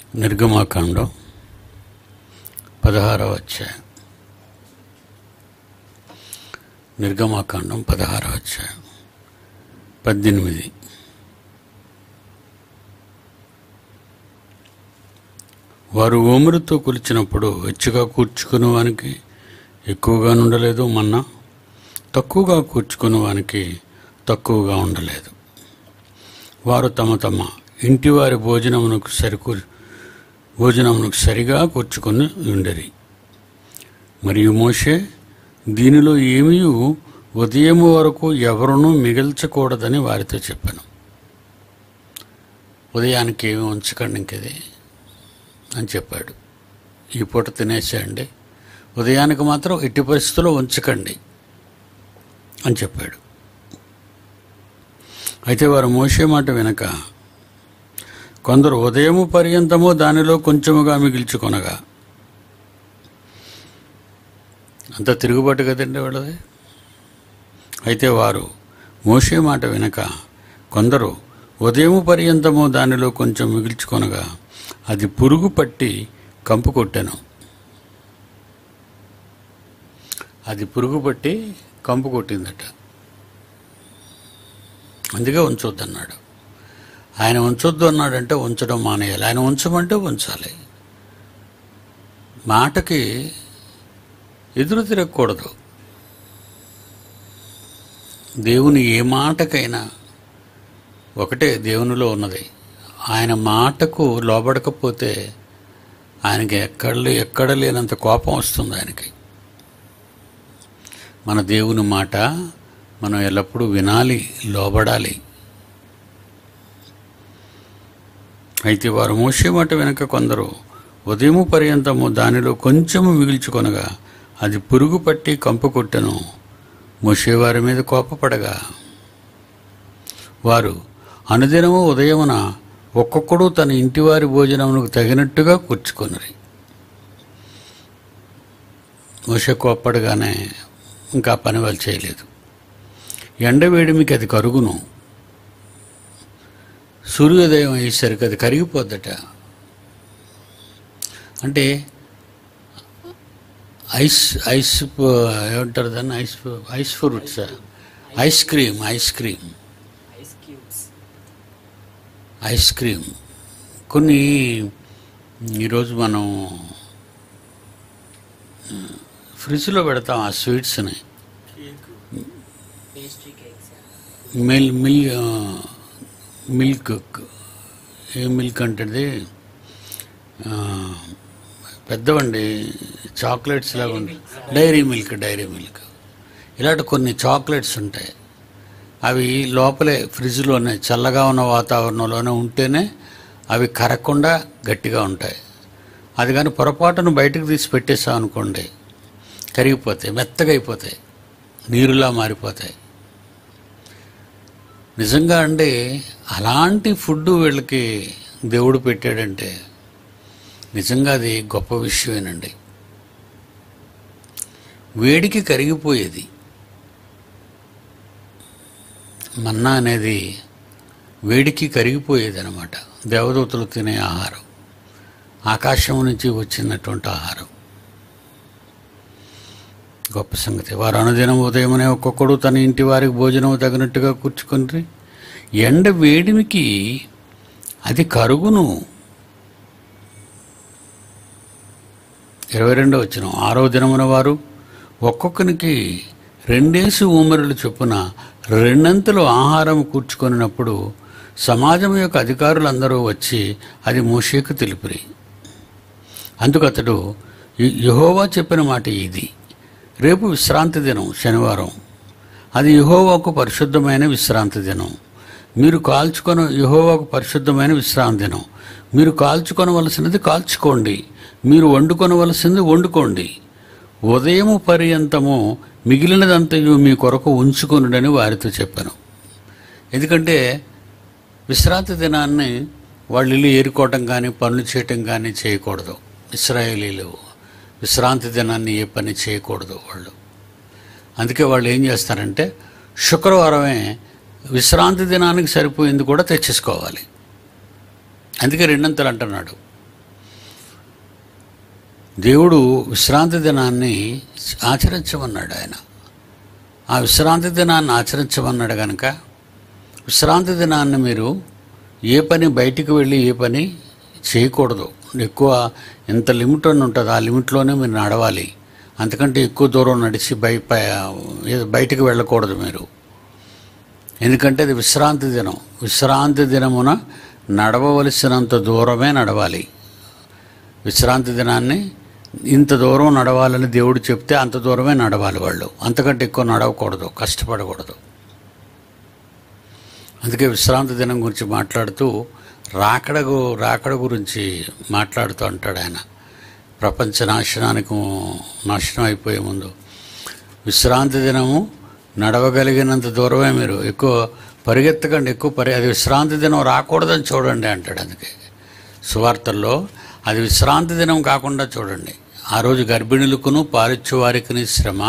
నిర్గమాకాండం పదహారవ అధ్యాయం నిర్గమాకాండం పదహారవ అధ్యాయం పద్దెనిమిది వారు ఓమురితో కొలిచినప్పుడు వెచ్చగా కూర్చుకుని వానికి ఎక్కువగా ఉండలేదు మన్నా తక్కువగా కూర్చుకుని వానికి తక్కువగా ఉండలేదు వారు తమ తమ ఇంటి వారి భోజనమునకు సరికూ భోజనమునకు సరిగా కూర్చుకొని ఉండరి మరియు మోషే దీనిలో ఏమీ ఉదయం వరకు ఎవరునూ మిగల్చకూడదని వారితో చెప్పాను ఉదయానికి ఏమి ఉంచకండి ఇంకది అని చెప్పాడు ఈ పూట తినేసేయండి ఉదయానికి మాత్రం ఎట్టి పరిస్థితుల్లో ఉంచకండి అని చెప్పాడు అయితే వారు మోసే మాట వినక కొందరు ఉదయము పర్యంతము దానిలో కొంచెముగా మిగిల్చుకొనగా అంత తిరుగుబాటు కదండి వాళ్ళది అయితే వారు మోసే మాట వినక కొందరు ఉదయము పర్యంతము దానిలో కొంచెం మిగిల్చుకొనగా అది పురుగు పట్టి కంపు కొట్టెను అది పురుగు పట్టి కంపు కొట్టిందట అందుకే ఉంచొద్దు అన్నాడు ఆయన ఉంచొద్దు అన్నాడంటే ఉంచడం మానేయాలి ఆయన ఉంచమంటే ఉంచాలి మాటకి ఎదురు తిరగకూడదు దేవుని ఏ మాటకైనా ఒకటే దేవునిలో ఉన్నది ఆయన మాటకు లోబడకపోతే ఆయనకి ఎక్కడ ఎక్కడ లేనంత కోపం వస్తుంది ఆయనకి మన దేవుని మాట మనం ఎల్లప్పుడూ వినాలి లోబడాలి అయితే వారు మోసే మాట వెనక కొందరు ఉదయము పర్యంతము దానిలో కొంచెము మిగిల్చుకొనగా అది పురుగు పట్టి కంపు కొట్టెను మోసేవారి మీద కోపపడగా వారు అనుదినము ఉదయమున ఒక్కొక్కడు తన ఇంటివారి భోజనమునకు తగినట్టుగా కూర్చుకొనరి మోసే కోప్పడగానే ఇంకా పని వాళ్ళు చేయలేదు ఎండవేడిమికి అది కరుగును సూర్యోదయం అయ్యేసరికి అది కరిగిపోద్దట అంటే ఐస్ ఐస్ ఏమంటారు దాన్ని ice ice fruits ice cream ice cream ice cubes ice cream కొన్ని ఈరోజు మనం ఫ్రిడ్జ్లో పెడతాం ఆ స్వీట్స్ని పేస్ట్రీ కేక్స్ మిల్ మిల్ మిల్క్ ఏ మిల్క్ అంటే పెద్దవండి చాక్లెట్స్ లాగా ఉంటాయి డైరీ మిల్క్ డైరీ మిల్క్ ఇలాంటి కొన్ని చాక్లెట్స్ ఉంటాయి అవి లోపలే ఫ్రిడ్జ్లోనే చల్లగా ఉన్న వాతావరణంలోనే ఉంటేనే అవి కరగకుండా గట్టిగా ఉంటాయి అది కానీ పొరపాటును బయటకు తీసి పెట్టేసాం అనుకోండి కరిగిపోతాయి మెత్తగా అయిపోతాయి నీరులా మారిపోతాయి నిజంగా అండి అలాంటి ఫుడ్ వీళ్ళకి దేవుడు పెట్టాడంటే నిజంగా అది గొప్ప విషయమేనండి వేడికి కరిగిపోయేది మన్నా అనేది వేడికి కరిగిపోయేది అనమాట దేవదూతలు తినే ఆహారం ఆకాశం నుంచి వచ్చినటువంటి ఆహారం గొప్ప సంగతి వారు అనుదినం ఉదయమనే ఒక్కొక్కడు తన ఇంటి వారికి భోజనం తగినట్టుగా కూర్చుకొని ఎండ వేడిమికి అది కరుగును ఇరవై రెండో వచ్చిన ఆరో దినమున వారు ఒక్కొక్కరికి రెండేసి ఊమరులు చొప్పున రెండంతలు ఆహారం కూర్చుకొనినప్పుడు సమాజం యొక్క అధికారులందరూ వచ్చి అది మోషేకు తెలిపిరి అందుకు అతడు "యె- యెహోవా చెప్పిన మాట ఇది రేపు విశ్రాంతి దినం శనివారం అది యెహోవాకు పరిశుద్ధమైన విశ్రాంతి దినం మీరు కాల్చుకొన యెహోవాకు పరిశుద్ధమైన విశ్రాంతి దినం మీరు కాల్చుకొనవలసినది కాల్చుకోండి మీరు వండుకొనవలసింది వండుకోండి ఉదయము పర్యంతము మిగిలినదంతయు మీ కొరకు ఉంచుకొనుడని వారితో చెప్పాను ఎందుకంటే విశ్రాంతి దినాన్ని వాళ్ళు ఇల్లు ఏరుకోవటం కానీ పనులు చేయటం కానీ చేయకూడదు ఇస్రాయేలీలు విశ్రాంతి దినాన్ని ఏ పని చేయకూడదు వాళ్ళు అందుకే వాళ్ళు ఏం చేస్తారంటే శుక్రవారమే విశ్రాంతి దినానికి సరిపోయింది కూడా తెచ్చేసుకోవాలి అందుకే రెండంతలు అంటున్నాడు దేవుడు విశ్రాంతి దినాన్ని ఆచరించమన్నాడు ఆయన ఆ విశ్రాంతి దినాన్ని ఆచరించమన్నాడు కనుక విశ్రాంతి దినాన్ని మీరు ఏ పని బయటికి వెళ్ళి ఏ పని చేయకూడదు ఎక్కువ ఎంత లిమిట్ అని ఉంటుంది ఆ లిమిట్లోనే మీరు నడవాలి అంతకంటే ఎక్కువ దూరం నడిచి బయ బయ- బయటికి వెళ్ళకూడదు మీరు ఎందుకంటే అది విశ్రాంతి దినం విశ్రాంతి దినమున నడవవలసినంత దూరమే నడవాలి విశ్రాంతి దినాన్ని ఇంత దూరం నడవాలని దేవుడు చెప్తే అంత దూరమే నడవాలి వాళ్ళు అంతకంటే ఎక్కువ నడవకూడదు కష్టపడకూడదు అందుకే విశ్రాంతి దినం గురించి మాట్లాడుతూ రాకడ గు- రాకడ గురించి మాట్లాడుతూ అంటాడు ఆయన ప్రపంచ నాశనానికి నాశనం అయిపోయే ముందు విశ్రాంతి దినము నడవగలిగినంత దూరమే మీరు ఎక్కువ పరిగెత్తకండి ఎక్కువ పరి అది విశ్రాంతి దినం రాకూడదని చూడండి అంటాడు అందుకే సువార్తల్లో అది విశ్రాంతి దినం కాకుండా చూడండి ఆ రోజు గర్భిణులకును పాలిచ్చు వారికి శ్రమ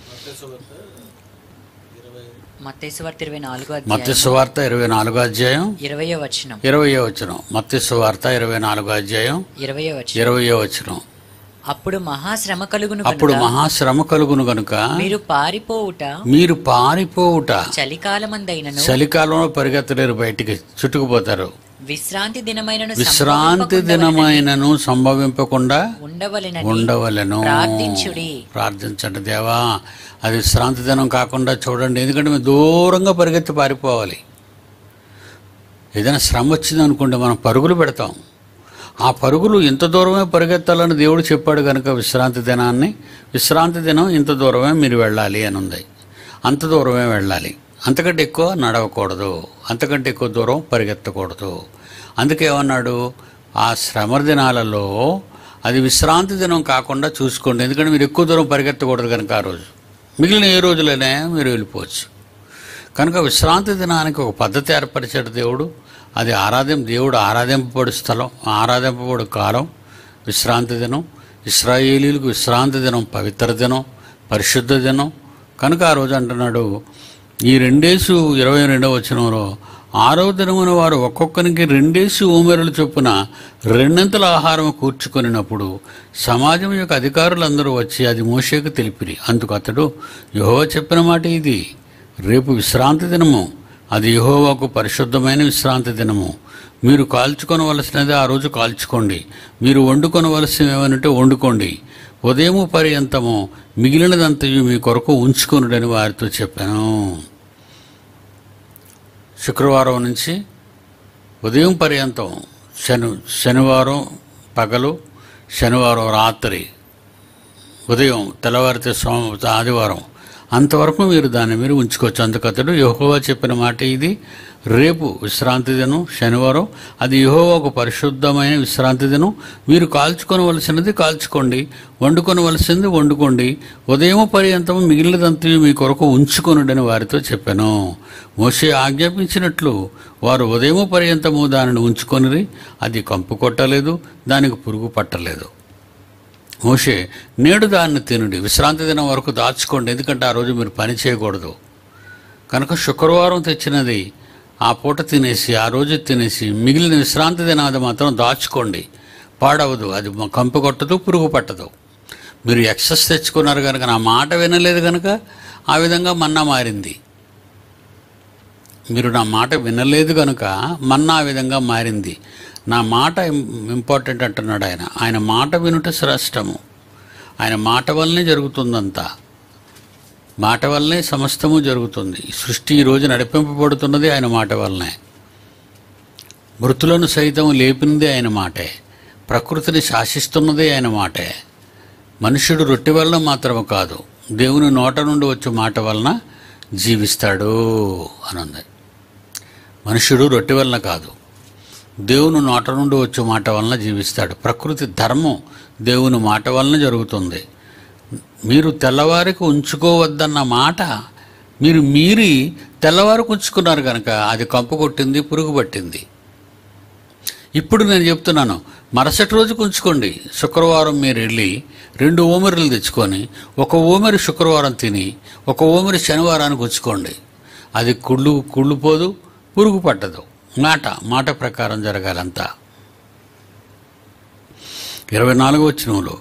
మత్తయి సువార్త ఇరవై నాలుగో మత్స్య అధ్యాయం సువార్త ఇరవై నాలుగో అధ్యాయం ఇరవయో వచనం ఇరవయో వచనం మత్స్య సువార్త ఇరవై నాలుగో అధ్యాయం ఇరవయో వచనం ఇరవయో వచనం అప్పుడు మహాశ్రమ కలుగును అప్పుడు కనుక మహాశ్రమ కలుగును గనుక మీరు పారిపోవుట మీరు పారిపోవుట చలికాలమందైనను చలికాలంలో పరిగెత్తలేరు బయటికి చుట్టుకుపోతారు విశ్రాంతి దినమైనను విశ్రాంతి దినమైనను సంభవింపకుండా ఉండవలెనని ఉండవలెను ప్రార్థించుడి ప్రార్థించండి దేవా అది విశ్రాంతి దినం కాకుండా చూడండి ఎందుకంటే మేము దూరంగా పరిగెత్తి పారిపోవాలి ఏదైనా శ్రమ వచ్చింది అనుకోండి మనం పరుగులు పెడతాం ఆ పరుగులు ఇంత దూరమే పరిగెత్తాలని దేవుడు చెప్పాడు కనుక విశ్రాంతి దినాన్ని విశ్రాంతి దినం ఇంత దూరమే మీరు వెళ్ళాలి అని ఉంది అంత దూరమే వెళ్ళాలి అంతకంటే ఎక్కువ నడవకూడదు అంతకంటే ఎక్కువ దూరం పరిగెత్తకూడదు అందుకే ఏమన్నాడు ఆ శ్రమ దినాలలో అది విశ్రాంతి దినం కాకుండా చూసుకోండి ఎందుకంటే మీరు ఎక్కువ దూరం పరిగెత్తకూడదు కనుక ఆ రోజు మిగిలిన ఏ రోజులైనా మీరు వెళ్ళిపోవచ్చు కనుక విశ్రాంతి దినానికి ఒక పద్ధతి ఏర్పరిచాడు దేవుడు అది ఆరాధ్యం దేవుడు ఆరాధింపబడు స్థలం ఆరాధింపబడు కాలం విశ్రాంతి దినం ఇస్రాయేలీలకు విశ్రాంతి దినం పవిత్ర దినం పరిశుద్ధ దినం కనుక ఆ రోజు అంటున్నాడు ఈ రెండేసు ఇరవై రెండవ వచనంలో ఆరవ దినమున వారు ఒక్కొక్కరికి రెండేసి ఊమెరలు చొప్పున రెండంతల ఆహారం కూర్చుకొనినప్పుడు సమాజం యొక్క అధికారులందరూ వచ్చి అది మోషేకు తెలిపిరి అందుకు అతడు యెహోవా చెప్పిన మాట ఇది రేపు విశ్రాంతి దినము అది యెహోవాకు పరిశుద్ధమైన విశ్రాంతి దినము మీరు కాల్చుకొనవలసినది ఆ రోజు కాల్చుకోండి మీరు వండుకొనవలసినవి ఏమనంటే వండుకోండి ఉదయము పర్యంతము మిగిలినదంతయు మీ కొరకు ఉంచుకొనుడని వారితో చెప్పాను శుక్రవారం నుంచి ఉదయం పర్యంతం శని శనివారం పగలు శనివారం రాత్రి ఉదయం తెల్లవారితే సోమ ఆదివారం అంతవరకు మీరు దాన్ని మీరు ఉంచుకోవచ్చు అందుకతడు యెహోవా చెప్పిన మాట ఇది రేపు విశ్రాంతి దినం శనివారం అది యెహోవాకు పరిశుద్ధమైన విశ్రాంతి దినం మీరు కాల్చుకొనవలసినది కాల్చుకోండి వండుకొనవలసింది వండుకోండి ఉదయం పర్యంతం మిగిలినదంతా మీ కొరకు ఉంచుకొనుడని వారితో చెప్పాను మోషే ఆజ్ఞాపించినట్లు వారు ఉదయం పర్యంతము దానిని ఉంచుకొనిరి అది కంపు కొట్టలేదు దానికి పురుగు పట్టలేదు మోషే నేడు దాన్ని తినుడి విశ్రాంతి దినం వరకు దాచుకోండి ఎందుకంటే ఆ రోజు మీరు పని చేయకూడదు కనుక శుక్రవారం తెచ్చినది ఆ పూట తినేసి ఆ రోజు తినేసి మిగిలిన విశ్రాంతి దినాది మాత్రం దాచుకోండి పాడవదు అది మ- కంపు కొట్టదు పురుగు పట్టదు మీరు ఎక్సెస్ తెచ్చుకున్నారు కనుక నా మాట వినలేదు కనుక ఆ విధంగా మన్నా మారింది మీరు నా మాట వినలేదు కనుక మన్నా ఆ విధంగా మారింది నా మాట ఇం- ఇంపార్టెంట్ అంటున్నాడు ఆయన ఆయన మాట వినుట శ్రేష్టము ఆయన మాట వల్లనే జరుగుతుందంతా మాట వల్లనే సమస్తము జరుగుతుంది ఈ సృష్టి ఈ రోజు నడిపింపబడుతున్నది ఆయన మాట వల్లనే మృతులను సైతం లేపినదే ఆయన మాటే ప్రకృతిని శాసిస్తున్నదే ఆయన మాటే మనుష్యుడు రొట్టె వలన మాత్రము కాదు దేవుని నోట నుండి వచ్చే మాట వలన జీవిస్తాడు అనుంది మనుష్యుడు రొట్టె వలన కాదు దేవుని నోట నుండి వచ్చే మాట వలన జీవిస్తాడు ప్రకృతి ధర్మం దేవుని మాట వలన జరుగుతుంది మీరు తెల్లవారికి ఉంచుకోవద్దన్న మాట మీరు మీరి తెల్లవారికి ఉంచుకున్నారు కనుక అది కంపు కొట్టింది పురుగు పట్టింది ఇప్పుడు నేను చెప్తున్నాను మరుసటి రోజుకు ఉంచుకోండి శుక్రవారం మీరు వెళ్ళి రెండు ఓమెరులు తెచ్చుకొని ఒక ఓమెరు శుక్రవారం తిని ఒక ఓమెరు శనివారానికి ఉంచుకోండి అది కుళ్ళు కుళ్ళిపోదు పురుగు పట్టదు మాట మాట ప్రకారం జరగాలంతా ఇరవై నాలుగో వచనంలో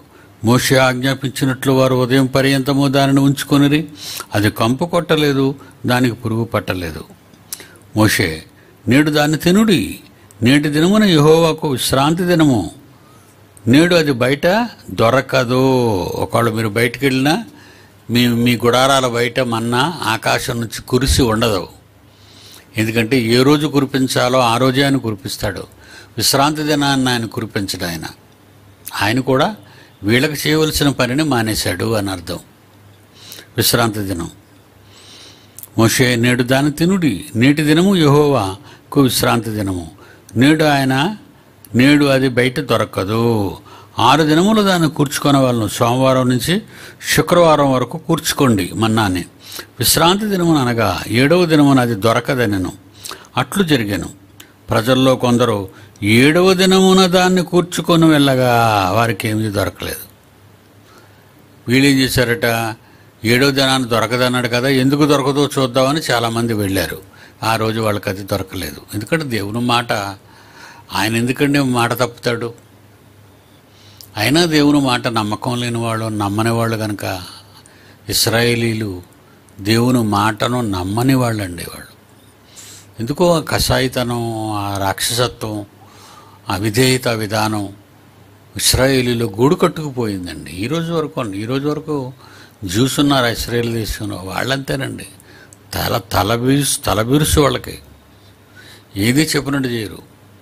మోషే ఆజ్ఞాపించినట్లు వారు ఉదయం పర్యంతము దానిని ఉంచుకొనిరి అది కంపు కొట్టలేదు దానికి పురుగు పట్టలేదు మోషే నేడు దాన్ని తినుడి నేటి దినమున యెహోవాకు విశ్రాంతి దినము నేడు అది బయట దొరకదు ఒకవేళ మీరు బయటికి వెళ్ళినా మీ మీ గుడారాల బయట మన్నా ఆకాశం నుంచి కురిసి ఉండదు ఎందుకంటే ఏ రోజు కురిపించాలో ఆ రోజే ఆయన కురిపిస్తాడు విశ్రాంతి దినాన్ని ఆయన కురిపించడు ఆయన ఆయన కూడా వీళ్ళకి చేయవలసిన పనిని మానేశాడు అని అర్థం విశ్రాంతి దినం మోషే నేడు దాని తినుడి నేటి దినము యెహోవాకు విశ్రాంతి దినము నేడు ఆయన నేడు అది బయట దొరకదు ఆరు దినములు దాన్ని కూర్చుకునే వాళ్ళను సోమవారం నుంచి శుక్రవారం వరకు కూర్చుకోండి మన్నాని విశ్రాంతి దినమున అనగా ఏడవ దినమున అది దొరకదనెను అట్లు జరిగాను ప్రజల్లో కొందరు ఏడవ దినమున దాన్ని కూర్చుకొని వెళ్ళగా వారికి ఏమీ దొరకలేదు వీళ్ళేం చేశారట ఏడో దినాన్ని దొరకదన్నాడు కదా ఎందుకు దొరకదో చూద్దామని చాలామంది వెళ్ళారు ఆ రోజు వాళ్ళకి అది దొరకలేదు ఎందుకంటే దేవుని మాట ఆయన ఎందుకంటే మాట తప్పుతాడు అయినా దేవుని మాట నమ్మకం లేని వాళ్ళు నమ్మని వాళ్ళు కనుక ఇస్రాయేలీలు దేవుని మాటను నమ్మని వాళ్ళండి వాళ్ళు ఎందుకో ఆ కషాయితనం ఆ రాక్షసత్వం అవిధేయత విధానం ఇస్రాయేలీలో గూడు కట్టుకుపోయిందండి ఈ రోజు వరకు అండి ఈ రోజు వరకు జ్యూస్ ఉన్నారు ఇస్రాయేల్ దేశంలో వాళ్ళంతేనండి తల తల బీరుసు తల బీరుసు వాళ్ళకి ఏది చెప్పినట్టు చేయరు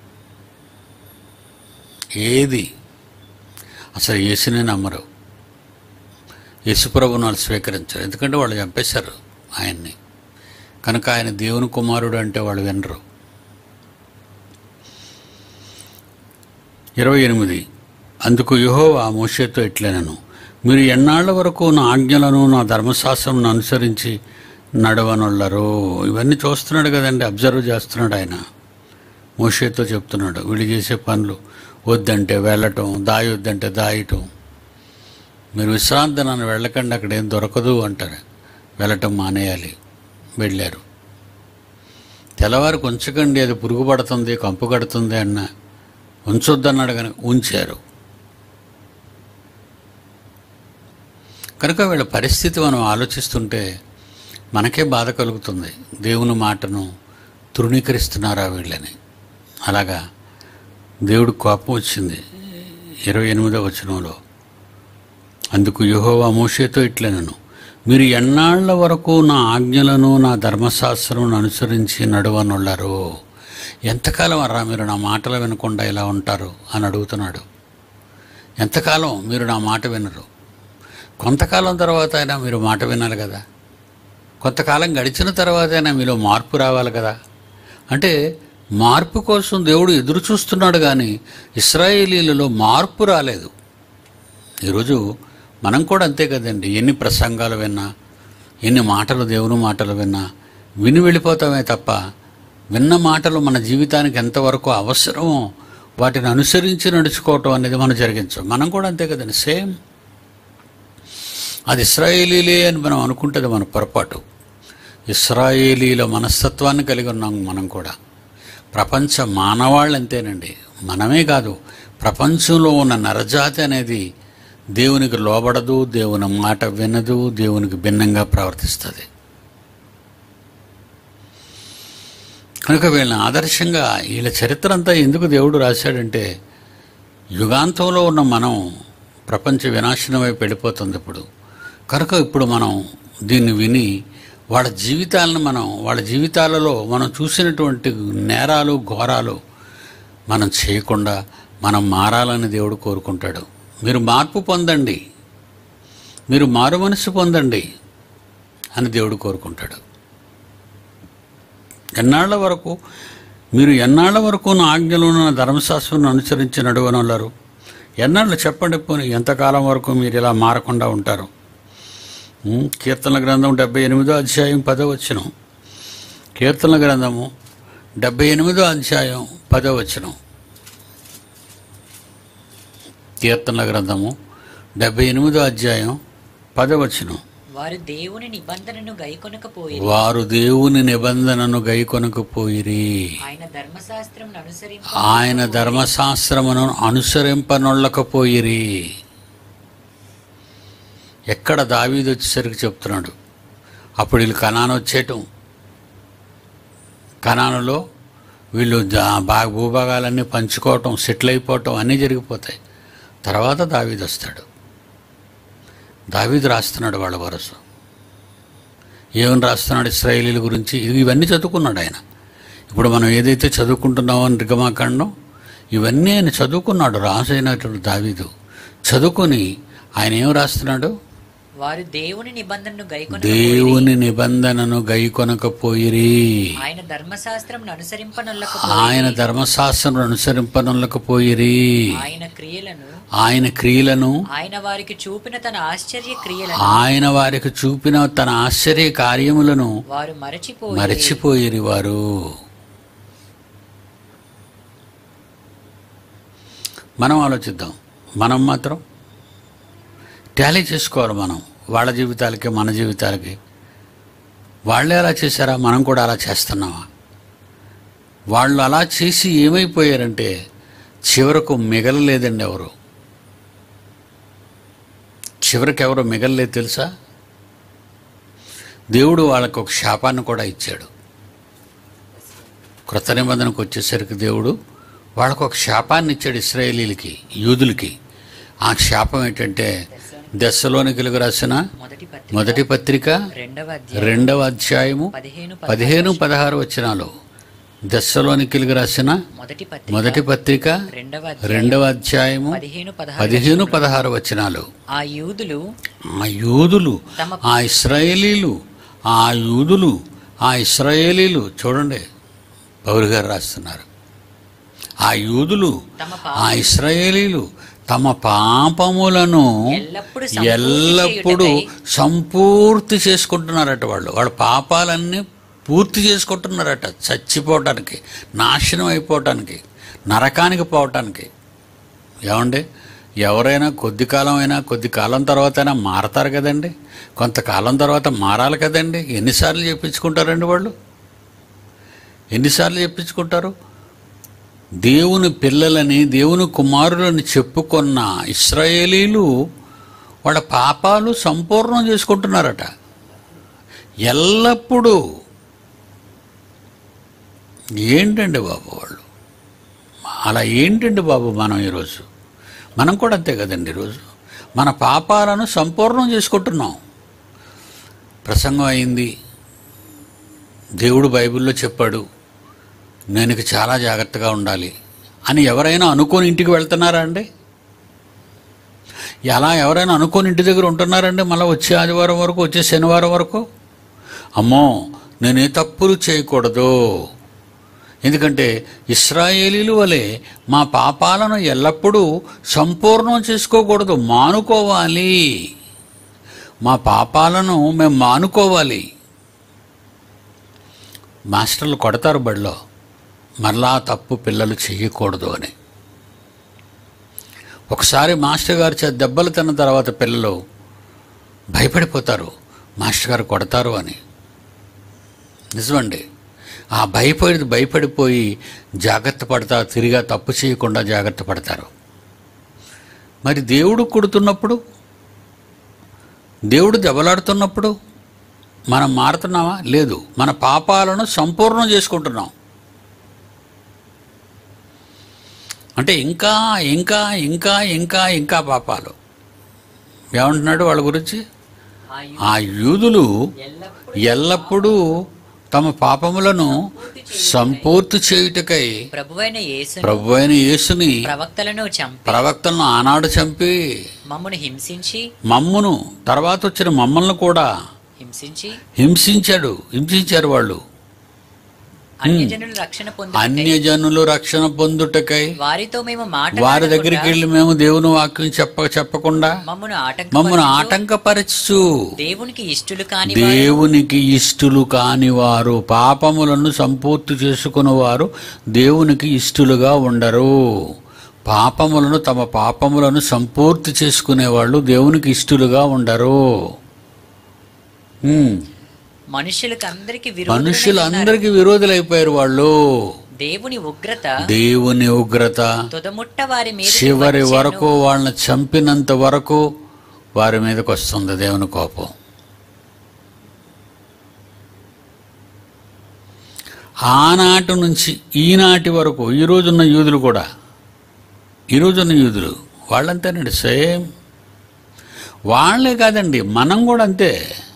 ఏది అసలు యేసునే నమ్మరు యేసుప్రభుని వాళ్ళు స్వీకరించరు ఎందుకంటే వాళ్ళు చంపేశారు ఆయన్ని కనుక ఆయన దేవుని కుమారుడు అంటే వాళ్ళు వినరు ఇరవై ఎనిమిది అందుకు యెహోవా మోషేతో ఇట్లనను మీరు ఎన్నాళ్ల వరకు నా ఆజ్ఞలను నా ధర్మశాస్త్రం అనుసరించి నడవనుళ్ళరు ఇవన్నీ చూస్తున్నాడు కదండి అబ్జర్వ్ చేస్తున్నాడు ఆయన మోషేతో చెప్తున్నాడు వీళ్ళు చేసే పనులు వద్దంటే వెళ్ళటం దాయి వద్దంటే దాయటం మీరు విశ్రాంతి నన్ను వెళ్ళకండి అక్కడ ఏం దొరకదు అంటారు వెళ్ళటం మానేయాలి వెళ్ళారు తెల్లవారికి ఉంచకండి అది పురుగు పడుతుంది కంపు కడుతుంది అన్న ఉంచొద్దన్నాడు కనుక ఉంచారు కనుక వీళ్ళ పరిస్థితి మనం ఆలోచిస్తుంటే మనకే బాధ కలుగుతుంది దేవుని మాటను తృణీకరిస్తున్నారా వీళ్ళని అలాగా దేవుడు కోపం వచ్చింది ఇరవై ఎనిమిదవ వచనంలో అందుకు యెహోవా మోషేతో ఇట్లనను మీరు ఎన్నాళ్ల వరకు నా ఆజ్ఞలను నా ధర్మశాస్త్రం అనుసరించి నడవనున్నారు ఎంతకాలం అర్రా మీరు నా మాటలు వినకుండా ఇలా ఉంటారు అని అడుగుతున్నాడు ఎంతకాలం మీరు నా మాట వినరు కొంతకాలం తర్వాత అయినా మీరు మాట వినాలి కదా కొంతకాలం గడిచిన తర్వాత అయినా మీలో మార్పు రావాలి కదా అంటే మార్పు కోసం దేవుడు ఎదురు చూస్తున్నాడు కానీ ఇస్రాయేలీలలో మార్పు రాలేదు ఈరోజు మనం కూడా అంతే కదండి ఎన్ని ప్రసంగాలు విన్నా ఎన్ని మాటలు దేవుని మాటలు విన్నా విని వెళ్ళిపోతామే తప్ప విన్న మాటలు మన జీవితానికి ఎంతవరకు అవసరమో వాటిని అనుసరించి నడుచుకోవటం అనేది మనం జరిగించాం మనం కూడా అంతే కదండి సేమ్ అది ఇస్రాయేలీలే అని మనం అనుకుంటే అది మన పొరపాటు ఇస్రాయేలీల మనస్తత్వాన్ని కలిగి ఉన్నాం మనం కూడా ప్రపంచ మానవాళ్ళు అంతేనండి మనమే కాదు ప్రపంచంలో ఉన్న నరజాతి అనేది దేవునికి లోబడదు దేవుని మాట వినదు దేవునికి భిన్నంగా ప్రవర్తిస్తుంది కనుక వీళ్ళని ఆదర్శంగా వీళ్ళ చరిత్ర అంతా ఎందుకు దేవుడు రాశాడంటే యుగాంతంలో ఉన్న మనం ప్రపంచ వినాశనం వైపు వెళ్ళిపోతుంది ఇప్పుడు కనుక ఇప్పుడు మనం దీన్ని విని వాళ్ళ జీవితాలను మనం వాళ్ళ జీవితాలలో మనం చూసినటువంటి నేరాలు ఘోరాలు మనం చేయకుండా మనం మారాలని దేవుడు కోరుకుంటాడు మీరు మార్పు పొందండి మీరు మారు మనసు పొందండి అని దేవుడు కోరుకుంటాడు ఎన్నాళ్ల వరకు మీరు ఎన్నాళ్ల వరకు నా ఆజ్ఞలను నా ధర్మశాస్త్రం అనుసరించి నడువనున్నారు ఎన్నాళ్ళు చెప్పండి పోనీ ఎంతకాలం వరకు మీరు ఇలా మారకుండా ఉంటారు ఉం, కీర్తనల గ్రంథం డెబ్బై ఎనిమిదో అధ్యాయం పదో వచనం కీర్తనల గ్రంథము డెబ్బై ఎనిమిదో అధ్యాయం పదో వచనం కీర్తనల గ్రంథము డెబ్బై ఎనిమిదో అధ్యాయం పదవచనం వారు దేవుని నిబంధనను గైకొనకపోయి వారు దేవుని నిబంధనను గైకొనకపోయిరి ఆయన ధర్మశాస్త్రం అనుసరించి ఆయన ధర్మశాస్త్రమును అనుసరింపనొల్లకపోయిరి ఎక్కడ దావీదు వచ్చేసరికి చెప్తున్నాడు అప్పుడు వీళ్ళు కణాను వచ్చేయటం కణానులో వీళ్ళు జా బాగా భూభాగాలన్నీ పంచుకోవటం సెటిల్ అయిపోవటం అన్నీ జరిగిపోతాయి తర్వాత దావీదు వస్తాడు దావీదు రాస్తున్నాడు వాళ్ళ వరసు ఏమని రాస్తున్నాడు ఇస్రాయేలీల గురించి ఇది ఇవన్నీ చదువుకున్నాడు ఆయన ఇప్పుడు మనం ఏదైతే చదువుకుంటున్నామో అని రిగమాకాండం ఇవన్నీ ఆయన చదువుకున్నాడు రాసైనటువంటి దావీదు చదువుకొని ఆయన ఏం రాస్తున్నాడు వారు దేవుని నిబంధనను గైకొనక దేవుని నిబంధనను గైకొనకపోయిరి ఆయన ధర్మశాస్త్రం అనుసరింపనొల్లక ఆయన ధర్మశాస్త్రం అనుసరింపనులకపోయిరి ఆయన క్రియలను ఆయన క్రియలను ఆయన వారికి చూపిన తన ఆశ్చర్య క్రియలను ఆయన వారికి చూపిన తన ఆశ్చర్య కార్యములను వారు మరచిపోయి మరచిపోయిరి వారు మనం ఆలోచిద్దాం మనం మాత్రం టాలీ చేసుకోవాలి మనం వాళ్ళ జీవితాలకి మన జీవితాలకి వాళ్ళే అలా చేశారా మనం కూడా అలా చేస్తున్నామా వాళ్ళు అలా చేసి ఏమైపోయారంటే చివరకు మిగలలేదండి ఎవరు చివరికి ఎవరు మిగలలేదు తెలుసా దేవుడు వాళ్ళకు ఒక శాపాన్ని కూడా ఇచ్చాడు కృత నిబంధనకు వచ్చేసరికి దేవుడు వాళ్ళకు ఒక శాపాన్ని ఇచ్చాడు ఇస్రాయేలీలకి యూదులకి ఆ శాపం ఏంటంటే దశలోనికలకు రాసిన మొదటి పత్రిక మొదటి పత్రిక రెండవ అధ్యాయం రెండవ అధ్యాయము పదిహేను పదిహేను పదహారు వచనాలు దశలోనికలకు రాసిన మొదటి పత్రిక మొదటి పత్రిక రెండవ అధ్యాయం రెండవ అధ్యాయము పదిహేను పదహారు పదిహేను పదహారు వచనాలు ఆ యూదులు ఆ యూదులు తమ ఆ ఇస్రాయేలీలు ఆ యూదులు ఆ ఇస్రాయేలీలు చూడండి పౌరు గారు రాస్తున్నారు ఆ యూదులు తమ ఆ ఇస్రాయేలీలు తమ పాపములను ఎల్లప్పుడు ఎల్లప్పుడూ సంపూర్తి చేసుకుంటున్నారట వాళ్ళు వాళ్ళ పాపాలన్నీ పూర్తి చేసుకుంటున్నారట చచ్చిపోవటానికి నాశనం అయిపోవటానికి నరకానికి పోవటానికి ఏమండి ఎవరైనా కొద్ది కాలం అయినా కొద్ది కాలం తర్వాత అయినా మారతారు కదండి కొంతకాలం తర్వాత మారాలి కదండి ఎన్నిసార్లు చెప్పించుకుంటారండి వాళ్ళు ఎన్నిసార్లు చెప్పించుకుంటారు దేవుని పిల్లలని దేవుని కుమారులని చెప్పుకున్న ఇస్రాయేలీలు వాళ్ళ పాపాలు సంపూర్ణం చేసుకుంటున్నారట ఎల్లప్పుడూ ఏంటండి బాబు వాళ్ళు అలా ఏంటండి బాబు మనం ఈరోజు మనం కూడా అంతే కదండి ఈరోజు మన పాపాలను సంపూర్ణం చేసుకుంటున్నాం ప్రసంగం అయింది దేవుడు బైబిల్లో చెప్పాడు నేను ఇక చాలా జాగ్రత్తగా ఉండాలి అని ఎవరైనా అనుకోని ఇంటికి వెళ్తున్నారా అండి ఎలా ఎవరైనా అనుకోని ఇంటి దగ్గర ఉంటున్నారండి మళ్ళీ వచ్చే ఆదివారం వరకు వచ్చే శనివారం వరకు అమ్మో నేను ఏ తప్పులు చేయకూడదు ఎందుకంటే ఇస్రాయేలీలు వలె మా పాపాలను ఎల్లప్పుడూ సంపూర్ణం చేసుకోకూడదు మానుకోవాలి మా పాపాలను మేము మానుకోవాలి మాస్టర్లు కొడతారు బడిలో మరలా తప్పు పిల్లలు చెయ్యకూడదు అని ఒకసారి మాస్టర్ గారు చే దెబ్బలు తిన్న తర్వాత పిల్లలు భయపడిపోతారు మాస్టర్ గారు కొడతారు అని నిజమండి ఆ భయపడి భయపడిపోయి జాగ్రత్త పడతారు తిరిగా తప్పు చేయకుండా జాగ్రత్త పడతారు మరి దేవుడు కొడుతున్నప్పుడు దేవుడు దెబ్బలాడుతున్నప్పుడు మనం మారుతున్నామా లేదు మన పాపాలను సంపూర్ణం చేసుకుంటున్నాం అంటే ఇంకా ఇంకా ఇంకా ఇంకా ఇంకా పాపాలు ఏమంటున్నాడు వాళ్ళ గురించి ఆ యు- ఆ యూదులు ఎల్లప్పుడు ఎల్లప్పుడూ తమ పాపములను సంపూర్తి చేయుటకై ప్రభువైన యేసును ప్రభు అయిన యేసుని ప్రవక్తలను చంపి ప్రవక్తలను ఆనాడు చంపి మమ్మను హింసించి మమ్మును తర్వాత వచ్చిన మమ్మల్ని కూడా హింసించి హింసించాడు హింసించారు వాళ్ళు అన్యజనులు రక్షణ పొంది అన్యజనులు రక్షణ పొందుటకై వారితో మేము మాట వారి దగ్గరికి వెళ్ళి మేము దేవుని వాక్యం చెప్ప చెప్పకుండా మమ్మను ఆటంక మమ్మల్ని ఆటంకపరచు దేవునికి ఇష్టలు కాని దేవునికి ఇష్టులు కాని వారు పాపములను సంపూర్తి చేసుకుని వారు దేవునికి ఇష్టలుగా ఉండరు పాపములను తమ పాపములను సంపూర్తి చేసుకునేవాళ్ళు దేవునికి ఇష్టలుగా ఉండరు హ్మ్. మనుషులకు అందరికి మనుషులందరికీ విరోధులైపోయారు వాళ్ళు దేవుని ఉగ్రత దేవుని ఉగ్రత తుదముట్ట వారి మీద చివరి వరకు వాళ్ళని చంపినంత వరకు వారి మీదకి వస్తుంది దేవుని కోపం ఆనాటి నుంచి ఈనాటి వరకు ఈ రోజున్న యూదులు కూడా ఈ రోజున్న యూదులు వాళ్ళంతేనండి సేమ్ వాళ్ళే కాదండి మనం కూడా అంతే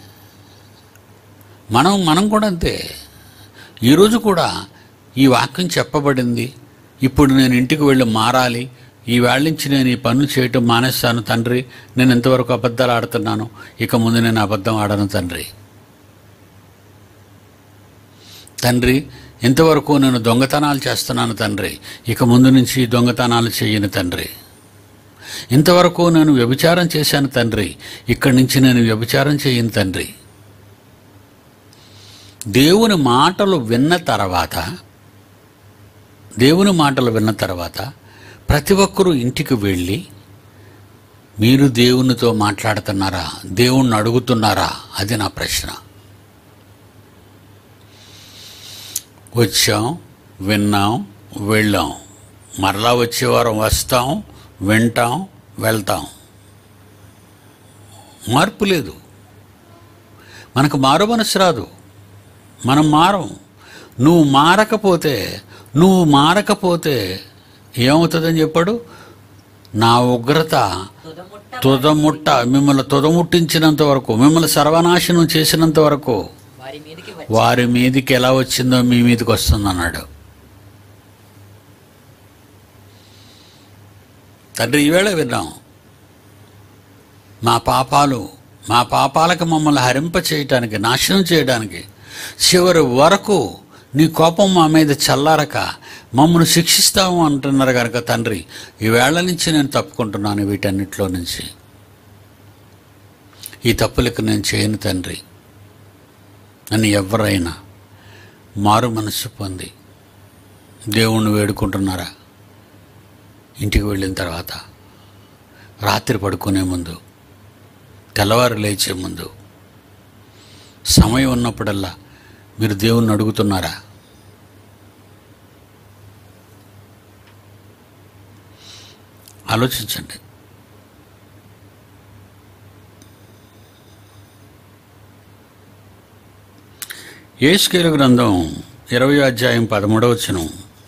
మనం మనం కూడా అంతే ఈరోజు కూడా ఈ వాక్యం చెప్పబడింది ఇప్పుడు నేను ఇంటికి వెళ్ళి మారాలి ఈ వేళ నుంచి నేను ఈ పనులు చేయటం మానేస్తాను తండ్రి నేను ఎంతవరకు అబద్ధాలు ఆడుతున్నాను ఇక ముందు నేను అబద్ధం ఆడను తండ్రి తండ్రి ఇంతవరకు నేను దొంగతనాలు చేస్తున్నాను తండ్రి ఇక ముందు నుంచి ఈ దొంగతనాలు చేయను తండ్రి ఇంతవరకు నేను వ్యభిచారం చేశాను తండ్రి ఇక్కడి నుంచి నేను వ్యభిచారం చేయను తండ్రి దేవుని మాటలు విన్న తర్వాత దేవుని మాటలు విన్న తర్వాత ప్రతి ఒక్కరూ ఇంటికి వెళ్ళి మీరు దేవునితో మాట్లాడుతున్నారా దేవుణ్ణి అడుగుతున్నారా అది నా ప్రశ్న వచ్చాం విన్నాం వెళ్ళాం మరలా వచ్చే వారం వస్తాం వింటాం వెళ్తాం మార్పు లేదు మనకు మారు మనసు రాదు మనం మారం నువ్వు మారకపోతే నువ్వు మారకపోతే ఏమవుతుందని చెప్పాడు నా ఉగ్రత తుదముట్ట తుదముట్ట మిమ్మల్ని తుదముట్టించినంత వరకు మిమ్మల్ని సర్వనాశనం చేసినంత వరకు వారి మీదకి వచ్చి వారి మీదికి ఎలా వచ్చిందో మీ మీదకి వస్తుందన్నాడు తండ్రి ఈవేళ విన్నాం మా పాపాలు మా పాపాలకు మమ్మల్ని హరింప చేయటానికి నాశనం చేయడానికి చివరి వరకు నీ కోపం మా మీద చల్లారక మమ్మల్ని శిక్షిస్తాము అంటున్నారు కనుక తండ్రి ఈవేళ నుంచి నేను తప్పుకుంటున్నాను వీటన్నిటిలో నుంచి ఈ తప్పులకు నేను చేయను తండ్రి అని ఎవరైనా మారు మనస్సు పొంది దేవుణ్ణి వేడుకుంటున్నారా ఇంటికి వెళ్ళిన తర్వాత రాత్రి పడుకునే ముందు తెల్లవారు లేచే ముందు సమయం ఉన్నప్పుడల్లా మీరు దేవుణ్ణి అడుగుతున్నారా ఆలోచించండి ఏస్కేలు గ్రంథం ఇరవై అధ్యాయం పదమూడవచనం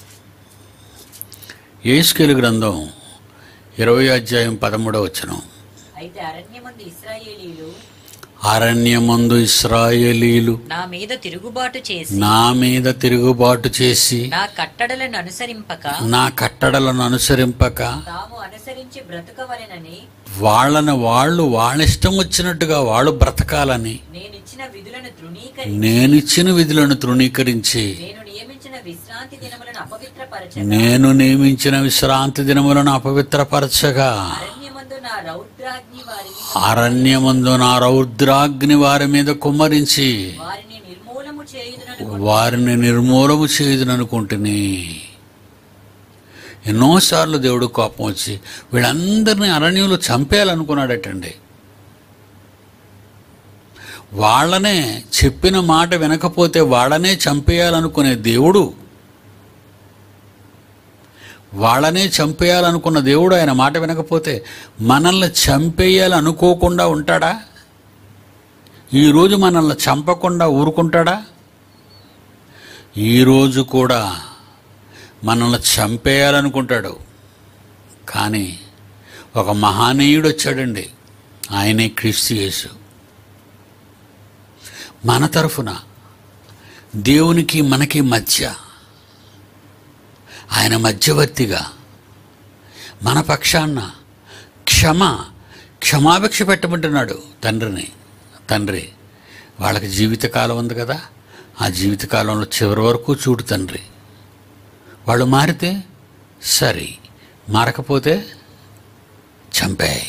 ఏస్కేలు గ్రంథం ఇరవై అధ్యాయం పదమూడవచనం అయితే అరణ్యమందు ఇస్రాయేలీలు అరణ్యమందు ఇస్రాయేలీలు నా మీద తిరుగుబాటు చేసి నా మీద తిరుగుబాటు చేసి నా కట్టడలను అనుసరింపక నా కట్టడలను అనుసరింపక తాము అనుసరించి బ్రతుకవలెనని వాళ్ళని వాళ్ళు వాళ్ళ ఇష్టం వచ్చినట్టుగా వాళ్ళు బ్రతకాలని నేనిచ్చిన విధులను తృణీకరించి నేనిచ్చిన విధులను తృణీకరించి నేను నియమించిన విశ్రాంతి దినములను అపవిత్రపరచగా నేను నియమించిన విశ్రాంతి దినములను అపవిత్రపరచగా అరణ్యమందు నా రౌద్రాగ్ని వారిని అరణ్యమందు నా రౌద్రాగ్ని వారి మీద కుమ్మరించి వారిని నిర్మూలము చేయుదునను వారిని నిర్మూలము చేయదుననుకుంటుని ఎన్నోసార్లు దేవుడు కోపం వచ్చి వీళ్ళందరినీ అరణ్యంలో చంపేయాలనుకున్నాడటండి వాళ్ళనే చెప్పిన మాట వినకపోతే వాళ్ళనే చంపేయాలనుకునే దేవుడు వాళ్ళనే చంపేయాలనుకున్న దేవుడు ఆయన మాట వినకపోతే మనల్ని చంపేయాలనుకోకుండా ఉంటాడా ఈరోజు మనల్ని చంపకుండా ఊరుకుంటాడా ఈరోజు కూడా మనల్ని చంపేయాలనుకుంటాడు కానీ ఒక మహానీయుడు వచ్చాడండి ఆయనే క్రీస్తు యేసు మన తరఫున దేవునికి మనకి మధ్య ఆయన మధ్యవర్తిగా మన పక్షాన క్షమ క్షమాభిక్ష పెట్టమంటున్నాడు తండ్రిని తండ్రి వాళ్ళకి జీవితకాలం ఉంది కదా ఆ జీవితకాలంలో చివరి వరకు చూడు తండ్రి వాళ్ళు మారితే సరే మారకపోతే చంపేయి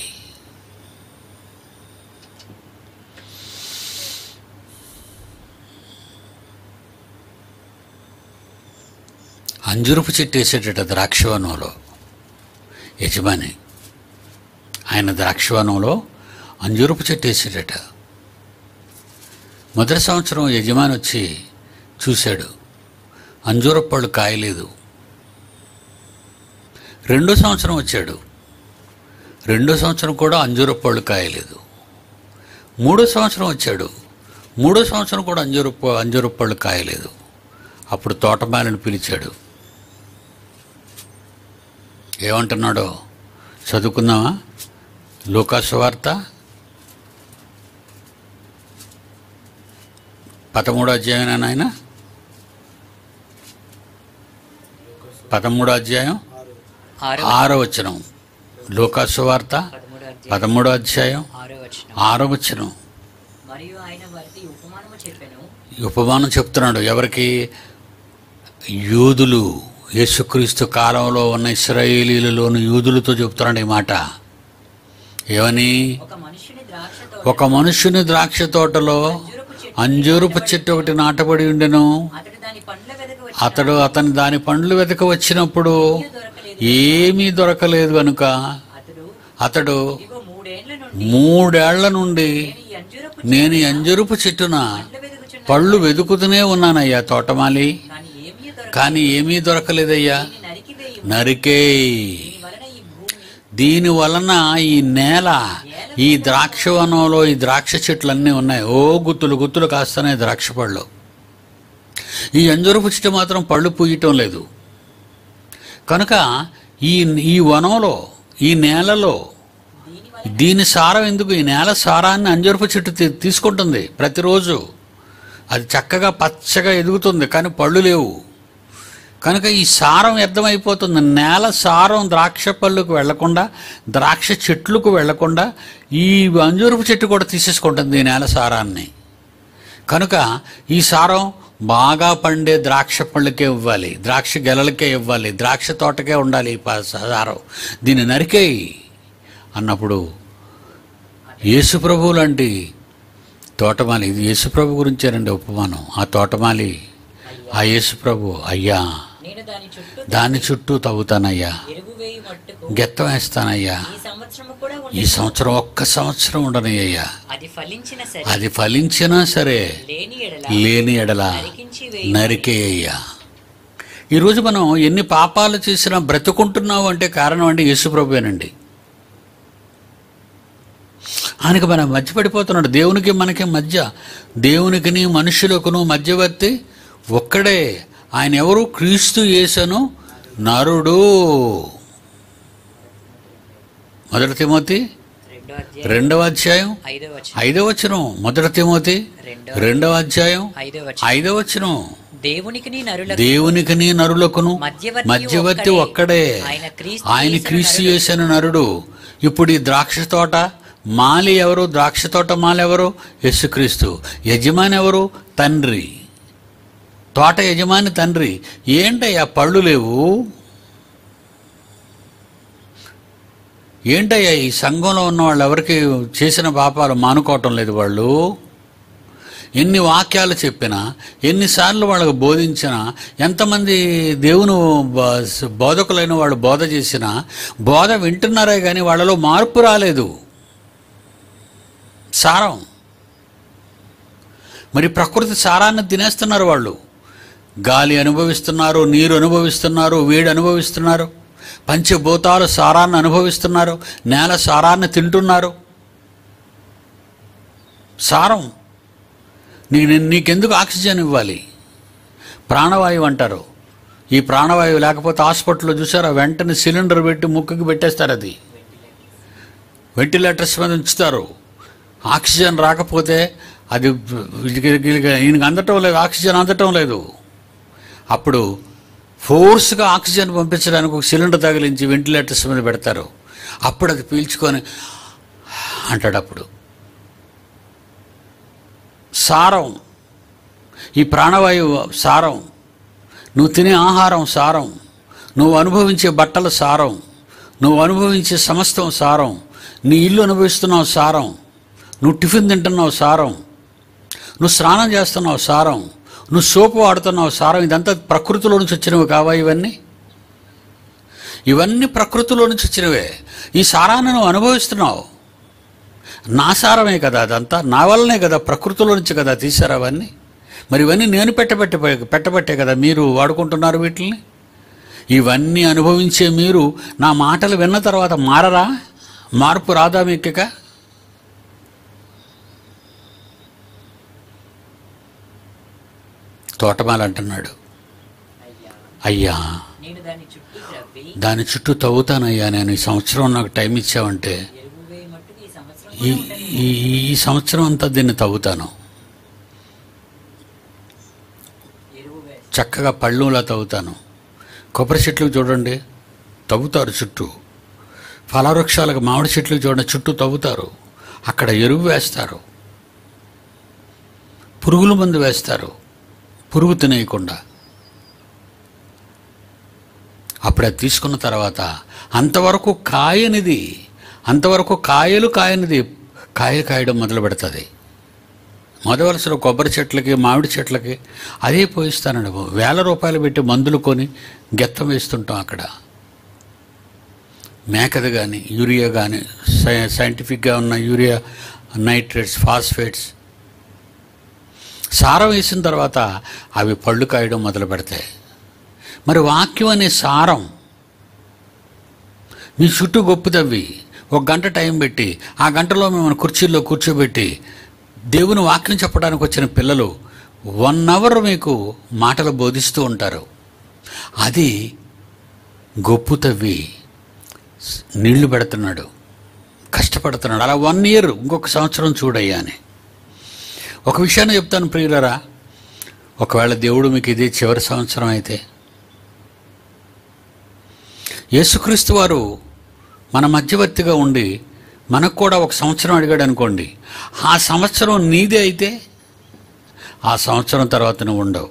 అంజురపు చెట్టు వేసేటట ద్రాక్షవనంలో యజమాని ఆయన ద్రాక్షవనంలో అంజురపు చెట్టు వేసేటట మొదటి సంవత్సరం యజమాని వచ్చి చూశాడు అంజూరపు పళ్ళు కాయలేదు రెండో సంవత్సరం వచ్చాడు రెండో సంవత్సరం కూడా అంజూర పళ్ళు కాయలేదు మూడో సంవత్సరం వచ్చాడు మూడో సంవత్సరం కూడా అంజూర ప- అంజూర పళ్ళు కాయలేదు అప్పుడు తోటమాలిని పిలిచాడు ఏమంటున్నాడో చదువుకుందామా లూకాసు వార్త పదమూడో అధ్యాయం ఆయన పదమూడో అధ్యాయం ఆరో ఆరో వచనం లూకాసు వార్త పదమూడో అధ్యాయం పదమూడో అధ్యాయం ఆరో వచనం ఆరో వచనం మరియు ఆయన వారికి ఉపమానము చెప్పెను ఈ ఉపమానం చెప్తున్నాడు ఎవరికి యూదులు యేసుక్రీస్తు కాలంలో ఉన్న ఇస్రాయేలీలలోని యూదులతో చెప్తున్నాడు ఈ మాట ఏమని ఒక మనుషుని ద్రాక్ష ఒక మనుషుని ద్రాక్ష తోటలో అంజూరపు చెట్టు ఒకటి నాటబడి ఉండెను అతడు దాని పండ్ల వెదక వచ్చి అతడు అతని దాని పండ్లు వెతక వచ్చినప్పుడు దొరకలేదు ఏమీ దొరకలేదు కనుక అతడు అతడు ఇదిగో మూడేండ్ల నుండి మూడేళ్ల నుండి నేను ఈ అంజూరపు నేను ఈ అంజూరపు చెట్టున పండ్ల వెదుకుచున్న పళ్ళు వెతుకుతూనే ఉన్నానయ్యా తోటమాలి కానీ ఏమీ దొరక కానీ ఏమీ దొరకలేదయ్యా నరికివేయు నరికేయ్ దీని వలన ఈ దీని వలన ఈ భూమి నేల ఈ ద్రాక్ష వనంలో ఈ ద్రాక్ష చెట్లన్నీ ఉన్నాయి ఓ గుత్తులు గుత్తులు కాస్తున్నాయి ద్రాక్ష పళ్ళు ఈ అంజూరపు చెట్టు మాత్రం పళ్ళు పూయటం లేదు కనుక ఈ ఈ వనంలో ఈ నేలలో దీని వలన దీని సారం ఎందుకు ఈ నేల సారాన్ని అంజూరపు చెట్టు తీ- తీసుకుంటుంది ప్రతిరోజు అది చక్కగా పచ్చగా ఎదుగుతుంది కానీ పళ్ళు లేవు కనుక ఈ సారం వ్యర్థమైపోతుంది నేల సారం ద్రాక్ష పళ్ళుకు వెళ్లకుండా ద్రాక్ష చెట్లకు వెళ్లకుండా ఈ అంజూరపు చెట్టు కూడా తీసేసుకుంటుంది ఈ నేల సారాన్ని కనుక ఈ సారం బాగా పండే ద్రాక్ష పళ్ళకే ఇవ్వాలి ద్రాక్ష గెలలకే ఇవ్వాలి ద్రాక్ష తోటకే ఉండాలి ఈ ప- సారం దీన్ని నరికేయి అన్నప్పుడు యేసుప్రభు లాంటి తోటమాలి ఇది యేసుప్రభు గురించేనండి ఉపమానం ఆ తోటమాలి ఆ యేసుప్రభు అయ్యా నేను దాని చుట్టూ దాని చుట్టూ తవ్వుతానయ్యా ఎరుగు వేయి మట్టుకు గెత్తం వేస్తానయ్యా ఈ సంవత్సరము కూడా ఈ ఉండి సంవత్సరం ఒక్క సంవత్సరం ఉండనయ్యా అది ఫలించిన సరే అది ఫలించినా సరే లేని ఎడల లేని ఎడల నరికించి వేయి నరికేయ్యా ఈరోజు మనం ఎన్ని పాపాలు చేసినా బ్రతుకుంటున్నావు అంటే కారణం అంటే యేసుప్రభువేనండి ఆయనకి మనం మధ్య పడిపోతున్నాడు దేవునికి మనకి మధ్య దేవునికిని మనుషులకును మధ్యవర్తి ఒక్కడే ఆయన ఎవరు క్రీస్తు యేసను నరుడు మొదటి తిమోతి రెండో అధ్యాయం రెండవ అధ్యాయం ఐదో వచనం ఐదవ వచనం మొదటి తిమోతి రెండో రెండవ అధ్యాయం ఐదో వచనం ఐదవ వచనం దేవునికి నీ నరులకు దేవునికిని నరులకును మధ్యవర్తి మధ్యవర్తి ఒక్కడే ఆయన క్రీస్తు ఆయన యేసును క్రీస్తు నరుడు. చేసిన నరుడు ఇప్పుడు ఈ ద్రాక్ష తోట మాలి ఎవరు ద్రాక్ష తోట మాలి ఎవరు యేసుక్రీస్తు యజమాని ఎవరు తండ్రి తోట యజమాని తండ్రి ఏంటయ్యా పళ్ళు లేవు ఏంటయ్యా ఈ సంఘంలో ఉన్న వాళ్ళు ఎవరికి చేసిన పాపాలు మానుకోవటం లేదు వాళ్ళు ఎన్ని వాక్యాలు చెప్పినా ఎన్నిసార్లు వాళ్ళకు బోధించినా ఎంతమంది దేవుని బ- బోధకులైన వాళ్ళు బోధ చేసినా బోధ వింటున్నారే కానీ వాళ్ళలో మార్పు రాలేదు సారం మరి ప్రకృతి సారాన్ని తినేస్తున్నారు వాళ్ళు గాలి అనుభవిస్తున్నారు నీరు అనుభవిస్తున్నారు వేడి అనుభవిస్తున్నారు పంచభూతాలు సారాన్ని అనుభవిస్తున్నారు నేల సారాన్ని తింటున్నారు సారం నీ నీకెందుకు ఆక్సిజన్ ఇవ్వాలి ప్రాణవాయువు అంటారు ఈ ప్రాణవాయువు లేకపోతే హాస్పిటల్లో చూసారా వెంటనే సిలిండర్ పెట్టి ముక్కుకి పెట్టేస్తారు అది వెంటిలేటర్స్ మీద ఉంచుతారు ఆక్సిజన్ రాకపోతే అది ఈయనకి అందటం లేదు ఆక్సిజన్ అందటం లేదు అప్పుడు ఫోర్స్గా ఆక్సిజన్ పంపించడానికి ఒక సిలిండర్ తగిలించి వెంటిలేటర్స్ మీద పెడతారు అప్పుడు అది పీల్చుకొని అంటాడు అప్పుడు సారం ఈ ప్రాణవాయువు సారం నువ్వు తినే ఆహారం సారం నువ్వు అనుభవించే బట్టల సారం నువ్వు అనుభవించే సమస్తం సారం నీ ఇల్లు అనుభవిస్తున్నావు సారం నువ్వు టిఫిన్ తింటున్నావు సారం నువ్వు స్నానం చేస్తున్నావు సారం నువ్వు సోపు వాడుతున్నావు సారం ఇదంతా ప్రకృతిలో నుంచి వచ్చినవి కావా ఇవన్నీ ఇవన్నీ ప్రకృతిలో నుంచి వచ్చినవే ఈ సారాన్ని నువ్వు అనుభవిస్తున్నావు నా సారమే కదా అదంతా నా వల్లనే కదా ప్రకృతిలో నుంచి కదా తీశారు అవన్నీ మరి ఇవన్నీ నేను పెట్టబెట్టే పెట్టబట్టే కదా మీరు వాడుకుంటున్నారు వీటిని ఇవన్నీ అనుభవించే మీరు నా మాటలు విన్న తర్వాత మారరా మార్పు రాదా మీకిక తోటమాల అంటున్నాడు అయ్యా అయ్యా నేను దాని చుట్టూ త్రవ్వి దాని చుట్టూ తవ్వుతానయ్యా నేను ఈ సంవత్సరం నాకు టైం ఇచ్చావంటే ఎరువు వేయ మట్టుకు ఈ సంవత్సరం ఈ కూడా ఉండనివ్వు. ఈ ఈ సంవత్సరం అంతా దీన్ని తవ్వుతాను ఎరువు వేస్తా చక్కగా పళ్ళులా తవ్వుతాను కొబ్బరి చెట్లు చూడండి తవ్వుతారు చుట్టూ ఫలవృక్షాలకు మామిడి చెట్లు చూడండి చుట్టూ తవ్వుతారు అక్కడ ఎరువు వేస్తారు పురుగుల మందు వేస్తారు పురుగు తినేయకుండా అప్పుడు అది తీసుకున్న తర్వాత అంతవరకు కాయనిది అంతవరకు కాయలు కాయనిది కాయ కాయడం మొదలు పెడుతుంది మొదవలసిన కొబ్బరి చెట్లకి మామిడి చెట్లకి అదే పోయిస్తానండి బాబు. వేల రూపాయలు పెట్టి మందులు కొని గెత్తం వేస్తుంటాం అక్కడ మేకది కానీ యూరియా కానీ సై సైంటిఫిక్గా ఉన్న యూరియా నైట్రేట్స్ ఫాస్ఫేట్స్ సారం వేసిన తర్వాత అవి పళ్ళు కాయడం మొదలు పెడతాయి మరి వాక్యం అనే సారం మీ చుట్టూ గొప్ప తవ్వి ఒక గంట టైం పెట్టి ఆ గంటలో మిమ్మల్ని కుర్చీల్లో కూర్చోబెట్టి దేవుని వాక్యం చెప్పడానికి వచ్చిన పిల్లలు వన్ అవర్ మీకు మాటలు బోధిస్తూ ఉంటారు అది గొప్పు తవ్వి నీళ్లు పెడుతున్నాడు కష్టపడుతున్నాడు అలా వన్ ఇయర్ ఇంకొక సంవత్సరం చూడయ్యా అని ఒక విషయాన్ని చెప్తాను ప్రియులరా ఒకవేళ దేవుడు మీకు ఇదే చివరి సంవత్సరం అయితే యేసుక్రీస్తు వారు మన మధ్యవర్తిగా ఉండి మనకు కూడా ఒక సంవత్సరం అడిగాడు అనుకోండి ఆ సంవత్సరం నీదే అయితే ఆ సంవత్సరం తర్వాత నువ్వు ఉండవు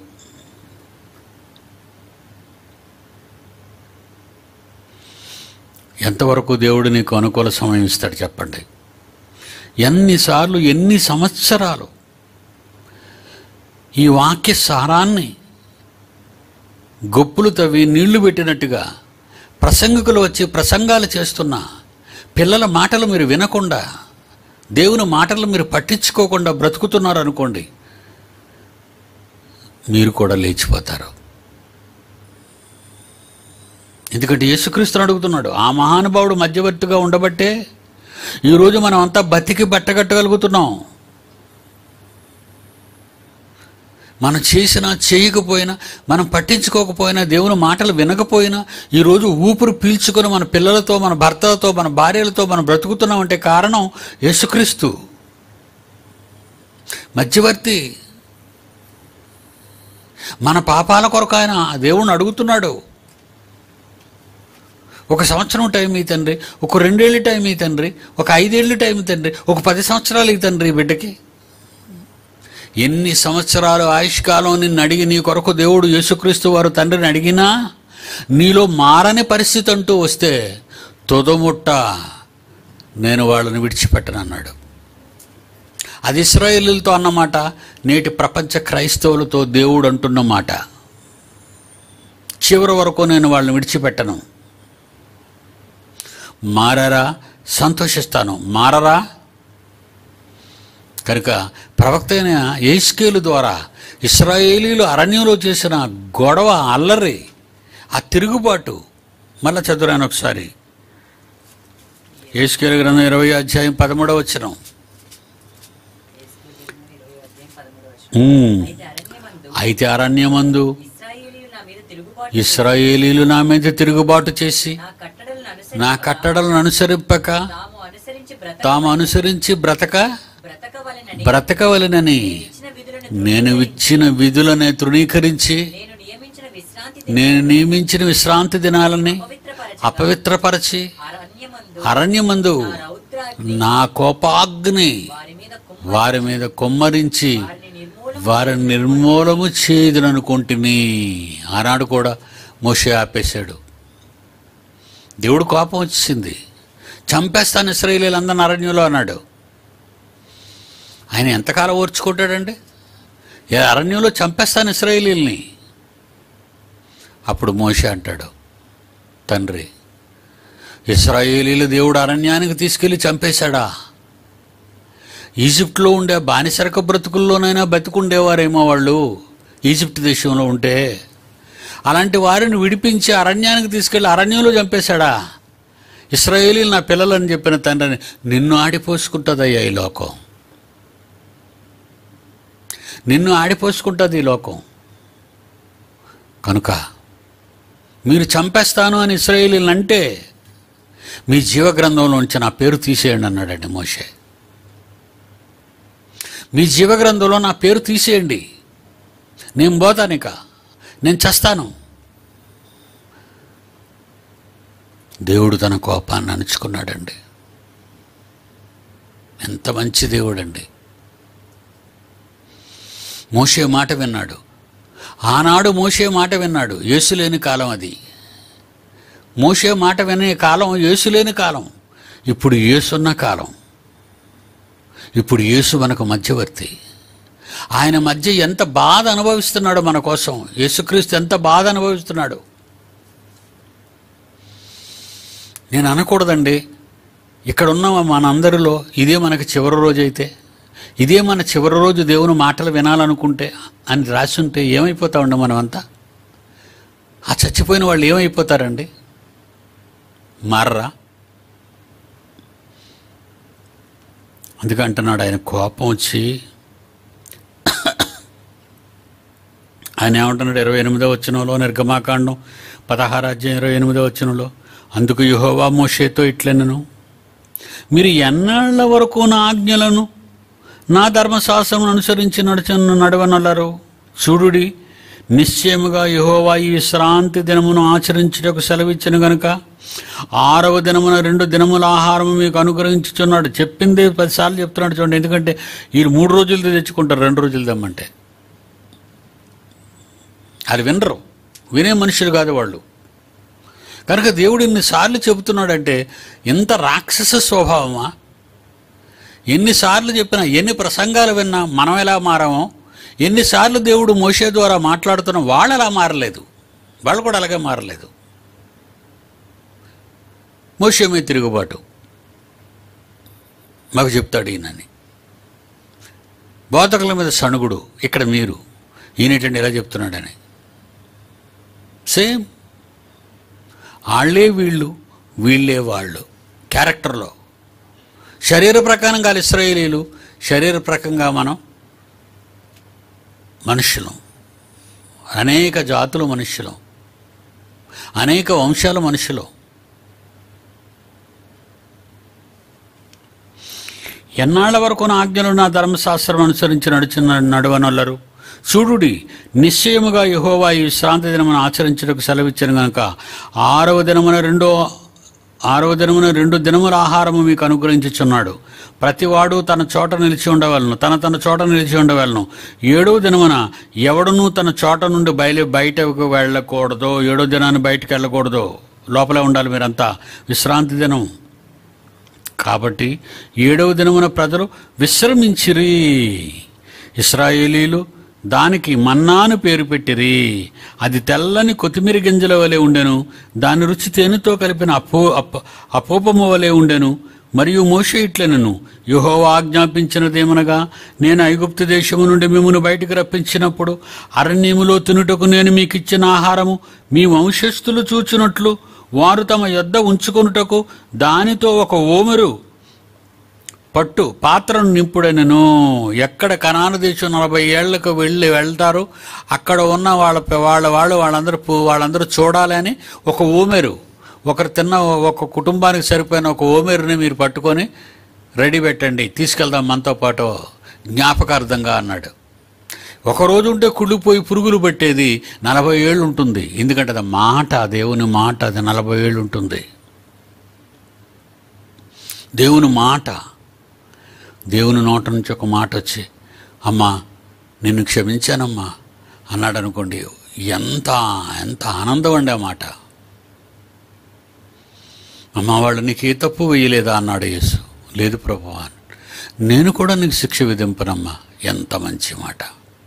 ఎంతవరకు దేవుడు నీకు అనుకూల సమయం ఇస్తాడు చెప్పండి ఎన్నిసార్లు ఎన్ని సంవత్సరాలు ఈ వాక్య సారాన్ని గొప్పులు తవ్వి నీళ్లు పెట్టినట్టుగా ప్రసంగికులు వచ్చి ప్రసంగాలు చేస్తున్నా పిల్లల మాటలు మీరు వినకుండా దేవుని మాటలు మీరు పట్టించుకోకుండా బ్రతుకుతున్నారు అనుకోండి మీరు కూడా లేచిపోతారు ఎందుకంటే యేసుక్రీస్తుని అడుగుతున్నాడు ఆ మహానుభావుడు మధ్యవర్తిగా ఉండబట్టే ఈరోజు మనం అంతా బతికి బట్టగట్టగలుగుతున్నాం మనం చేసినా చేయకపోయినా మనం పట్టించుకోకపోయినా దేవుని మాటలు వినకపోయినా ఈరోజు ఊపిరి పీల్చుకొని మన పిల్లలతో మన భర్తలతో మన భార్యలతో మనం బ్రతుకుతున్నామంటే కారణం యేసుక్రీస్తు మధ్యవర్తి మన పాపాల కొరకు ఆయన దేవుణ్ణి అడుగుతున్నాడు ఒక సంవత్సరం టైం ఈ తండ్రి ఒక రెండేళ్ళు టైం ఈ తండ్రి ఒక ఐదేళ్ళు టైం ఈ తండ్రి ఒక పది సంవత్సరాలు ఈ తండ్రి ఈ బిడ్డకి ఎన్ని సంవత్సరాలు ఆయుష్కాలం నిన్ను అడిగి నీ కొరకు దేవుడు యేసుక్రీస్తు వారు తండ్రిని అడిగినా నీలో మారని పరిస్థితి అంటూ వస్తే తొదముట్ట నేను వాళ్ళని విడిచిపెట్టనన్నాడు అది ఇస్రాయేలులతో అన్నమాట నేటి ప్రపంచ క్రైస్తవులతో దేవుడు అంటున్న మాట చివరి వరకు నేను వాళ్ళని విడిచిపెట్టను మారరా సంతోషిస్తాను మారరా కనుక ప్రవక్త అయిన ఏస్కేలు ద్వారా ఇస్రాయేలీలు అరణ్యంలో చేసిన గొడవ అల్లరి ఆ తిరుగుబాటు మళ్ళా చదువురాను ఒకసారి ఏస్కేలు గ్రంథం ఇరవై అధ్యాయం పదమూడవ వచ్చిన ఇరవై అధ్యాయం పదమూడవ వచనం. అయితే అరణ్యమందు అయితే అరణ్యమందు ఇశ్రాయేలీయులు నా మీద తిరుగుబాటు ఇస్రాయేలీలు నా మీద తిరుగుబాటు చేసి నా కట్టడలను అనుసరించి నా కట్టడలను అనుసరింపక తాము అనుసరించి బ్రతక తాము అనుసరించి బ్రతక బ్రతకవలెనని బ్రతకవలెనని ఇచ్చిన విధులను నేను ఇచ్చిన విధులనే తృణీకరించి నేను నియమించిన విశ్రాంతి నేను నియమించిన విశ్రాంతి దినాలని పవిత్రపరచ అపవిత్రపరచి అరణ్యమందు అరణ్యమందు నా రౌద్రాగ్ని నా కోపాగ్ని వారి మీద కుమ్మ వారి మీద కొమ్మరించి వారిని నిర్మూలం వారిని నిర్మూలము చేయదుననుకుంటుని ఆనాడు కూడా మోషే ఆపేశాడు దేవుడు కోపం వచ్చింది చంపేస్తాను ఇస్రాయేలీలందరిని అరణ్యంలో అన్నాడు ఆయన ఎంతకాలం ఓర్చుకుంటాడండి ఏ అరణ్యంలో చంపేస్తాను ఇస్రాయేలీల్ని అప్పుడు మోషే అంటాడు తండ్రి ఇస్రాయేలీలు దేవుడు అరణ్యానికి తీసుకెళ్లి చంపేశాడా ఈజిప్ట్లో ఉండే బానిసరక బ్రతుకుల్లోనైనా బతుకుండేవారేమో వాళ్ళు ఈజిప్ట్ దేశంలో ఉంటే అలాంటి వారిని విడిపించి అరణ్యానికి తీసుకెళ్లి అరణ్యంలో చంపేశాడా ఇస్రాయేలీలు నా పిల్లలని చెప్పిన తండ్రిని నిన్ను ఆడిపోసుకుంటుందయ్యా ఈ లోకం నిన్ను ఆడిపోసుకుంటుంది ఈ లోకం కనుక మీరు చంపేస్తాను అని ఇస్రాయేలీలు అంటే మీ జీవగ్రంథంలోంచి నా పేరు తీసేయండి అన్నాడండి మోషే మీ జీవగ్రంథంలో నా పేరు తీసేయండి నేను పోతానిక నేను చస్తాను దేవుడు తన కోపాన్ని అణుచుకున్నాడండి ఎంత మంచి దేవుడండి మోషే మాట విన్నాడు ఆనాడు మోషే మాట విన్నాడు యేసు లేని కాలం అది మోషే మాట వినే కాలం యేసు లేని కాలం ఇప్పుడు యేసున్న కాలం ఇప్పుడు యేసు మనకు మధ్యవర్తి ఆయన మధ్య ఎంత బాధ అనుభవిస్తున్నాడు మన కోసం యేసుక్రీస్తు ఎంత బాధ అనుభవిస్తున్నాడు నేను అనకూడదండి ఇక్కడ ఉన్న మనందరిలో ఇదే మనకి చివరి రోజు అయితే ఇదే మన చివరి రోజు దేవుని మాటలు వినాలనుకుంటే అని రాసి ఉంటే ఏమైపోతామండి మనమంతా ఆ చచ్చిపోయిన వాళ్ళు ఏమైపోతారండి మారరా అందుకే అంటున్నాడు ఆయన కోపం వచ్చి ఆయన ఏమంటున్నాడు ఇరవై ఎనిమిదో వచ్చినలో నిర్గమాకాండం పదహారాధ్యాయం ఇరవై ఎనిమిదో వచ్చినలో అందుకు యుహోవా మోషేతో ఇట్లెనను మీరు ఎన్నాళ్ల వరకు నా ఆజ్ఞలను నా ధర్మశాస్త్రం అనుసరించి నడుచు నడవనలరు చూడుడి నిశ్చయముగా యెహోవా ఈ విశ్రాంతి దినమును ఆచరించుటకు సెలవిచ్చిన గనుక ఆరవ దినమున రెండు దినముల ఆహారం మీకు అనుగ్రహించుచున్నాడు చెప్పిందే పదిసార్లు చెప్తున్నాడు చూడండి ఎందుకంటే వీళ్ళు మూడు రోజులు తెచ్చుకుంటారు రెండు రోజులు తెమ్మంటే అది వినరు వినే మనుషులు కాదు వాళ్ళు కనుక దేవుడు ఇన్నిసార్లు చెబుతున్నాడంటే ఇంత రాక్షస స్వభావమా ఎన్నిసార్లు చెప్పినా ఎన్ని ప్రసంగాలు విన్నా మనం ఎలా మారామో ఎన్నిసార్లు దేవుడు మోషే ద్వారా మాట్లాడుతున్నా వాళ్ళు అలా మారలేదు వాళ్ళు కూడా అలాగే మారలేదు మోషే మీద తిరుగుబాటు మాకు చెప్తాడు ఈయనని బోధకుల మీద సణుగుడు ఇక్కడ మీరు ఈయనేటండి ఎలా చెప్తున్నాడని సేమ్ వాళ్ళే వీళ్ళు వీళ్ళే వాళ్ళు క్యారెక్టర్లో శరీర ప్రకారంగా ఇస్రాయేలీలు శరీర ప్రకంగా మనం మనుషులం అనేక జాతులు మనుషులం అనేక వంశాల మనుషులం ఎన్నాళ్ల వరకు నా ఆజ్ఞలు నా ధర్మశాస్త్రం అనుసరించి నడిచిన నడవనొల్లరు చూడుడి నిశ్చయముగా యెహోవా ఈ విశ్రాంతి దినమును ఆచరించడానికి సెలవిచ్చిన గనుక ఆరవ దినమున రెండో ఆరవ దినమున రెండు దినముల ఆహారము మీకు అనుగ్రహించుచున్నాడు ప్రతివాడు తన చోట నిలిచి ఉండవలను తన తన చోట నిలిచి ఉండవలను ఏడవ దినమున ఎవడునూ తన చోట నుండి బయలు బయటకు వెళ్ళకూడదు ఏడో దినాన్ని బయటకు వెళ్ళకూడదు లోపలే ఉండాలి మీరంతా విశ్రాంతి దినం కాబట్టి ఏడవ దినమున ప్రజలు విశ్రమించిరి ఇస్రాయేలీలు దానికి మన్నాను పేరు పెట్టిరి అది తెల్లని కొత్తిమీర గింజల వలె ఉండెను దాని రుచి తేనెతో కలిపిన అపో అప అపోపము వలె ఉండెను మరియు మోషే ఇట్లనను యుహోవా ఆజ్ఞాపించినదేమనగా నేను ఐగుప్తు దేశము నుండి మిమ్మల్ని బయటికి రప్పించినప్పుడు అరణ్యములో తినుటకు నేను మీకు ఇచ్చిన ఆహారము మీ వంశస్థులు చూచునట్లు వారు తమ యొద్ద ఉంచుకొనుటకు దానితో ఒక ఓమెరు పట్టు పాత్రను నింపుడనను ఎక్కడ కనాన దేశం నలభై ఏళ్లకు వెళ్ళి వెళ్తారు అక్కడ ఉన్న వాళ్ళ వాళ్ళ వాళ్ళు వాళ్ళందరూ పో- వాళ్ళందరూ చూడాలని ఒక ఓమెరు ఒకరు తిన్న ఒక కుటుంబానికి సరిపోయిన ఒక ఓమెరుని మీరు పట్టుకొని రెడీ పెట్టండి తీసుకెళ్దాం మనతో పాటు జ్ఞాపకార్థంగా అన్నాడు ఒక రోజు ఉంటే కుళ్ళిపోయి పురుగులు పట్టేది నలభై ఏళ్ళు ఉంటుంది ఎందుకంటే అది మాట దేవుని మాట అది నలభై ఏళ్ళు ఉంటుంది దేవుని మాట దేవుని నోట నుంచి ఒక మాట వచ్చి అమ్మా నిన్ను క్షమించానమ్మా అన్నాడు అనుకోండి ఎంత ఎంత ఆనందం అండి ఆ మాట అమ్మ వాళ్ళు నీకు ఏ తప్పు వేయలేదా అన్నాడు యేసు లేదు ప్రభువా నేను కూడా నీకు శిక్ష విధింపనమ్మా ఎంత మంచి మాట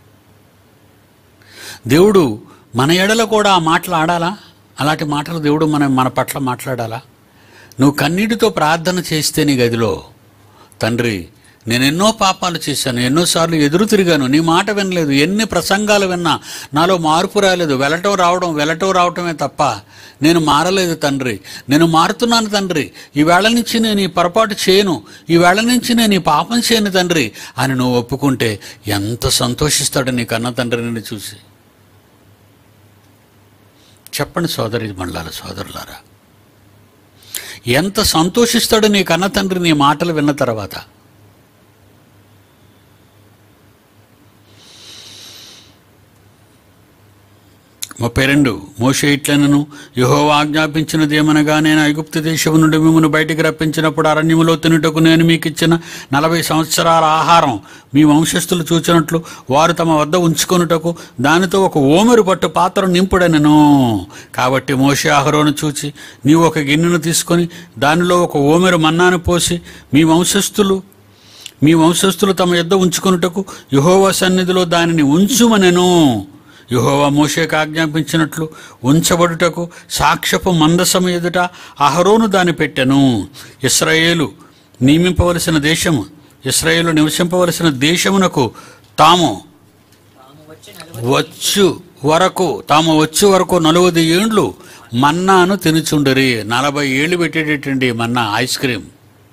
దేవుడు మన ఎడల కూడా ఆ మాటలు ఆడాలా అలాంటి మాటలు దేవుడు మన మన పట్ల మాట్లాడాలా నువ్వు కన్నీటితో ప్రార్థన చేస్తే నీ గదిలో తండ్రి నేను ఎన్నో పాపాలు చేశాను ఎన్నోసార్లు ఎదురు తిరిగాను నీ మాట వినలేదు ఎన్ని ప్రసంగాలు విన్నా నాలో మార్పు రాలేదు వెళ్ళటం రావడం వెళ్ళటం రావటమే తప్ప నేను మారలేదు తండ్రి నేను మారుతున్నాను తండ్రి ఈ వేళ నుంచి నేను ఈ పొరపాటు చేయను ఈ వేళ నుంచి నేను ఈ పాపం చేయను తండ్రి అని నువ్వు ఒప్పుకుంటే ఎంత సంతోషిస్తాడు నీ కన్న తండ్రి నిన్ను చూసి చెప్పండి సోదరి మండలాల సోదరులారా ఎంత సంతోషిస్తాడు నీ కన్న తండ్రి నీ మాటలు విన్న తర్వాత ముప్పై రెండు మోషే ఇట్లనను యహోవా ఆజ్ఞాపించినదేమనగా నేను ఐగుప్తు దేశము నుండి మిమ్మల్ని బయటికి రప్పించినప్పుడు అరణ్యములో తినుటకు నేను మీకు ఇచ్చిన నలభై సంవత్సరాల ఆహారం మీ వంశస్థులు చూచినట్లు వారు తమ వద్ద ఉంచుకొనుటకు దానితో ఒక ఓమెరు పట్టు పాత్ర నింపుడనెను కాబట్టి మోషే ఆహారోను చూచి నీవు ఒక గిన్నెను తీసుకొని దానిలో ఒక ఓమెరు మన్నాను పోసి మీ వంశస్థులు మీ వంశస్థులు తమ యొద్ద ఉంచుకొనుటకు యహోవా సన్నిధిలో దానిని ఉంచుమనెను యహోవా మోషేకు ఆజ్ఞాపించినట్లు ఉంచబడుటకు సాక్ష్యపు మందసము ఎదుట అహరోను దాన్ని పెట్టెను ఇస్రాయేలు నియమింపవలసిన దేశము ఇస్రాయేలు నివసింపవలసిన దేశమునకు తాము తాము వచ్చి నలుగురు వచ్చు వరకు తాము వచ్చు వరకు నలువది ఏండ్లు మన్నాను తినుచుండరి నలభై ఏళ్ళు పెట్టేటటువంటి మన్నా ఐస్ క్రీమ్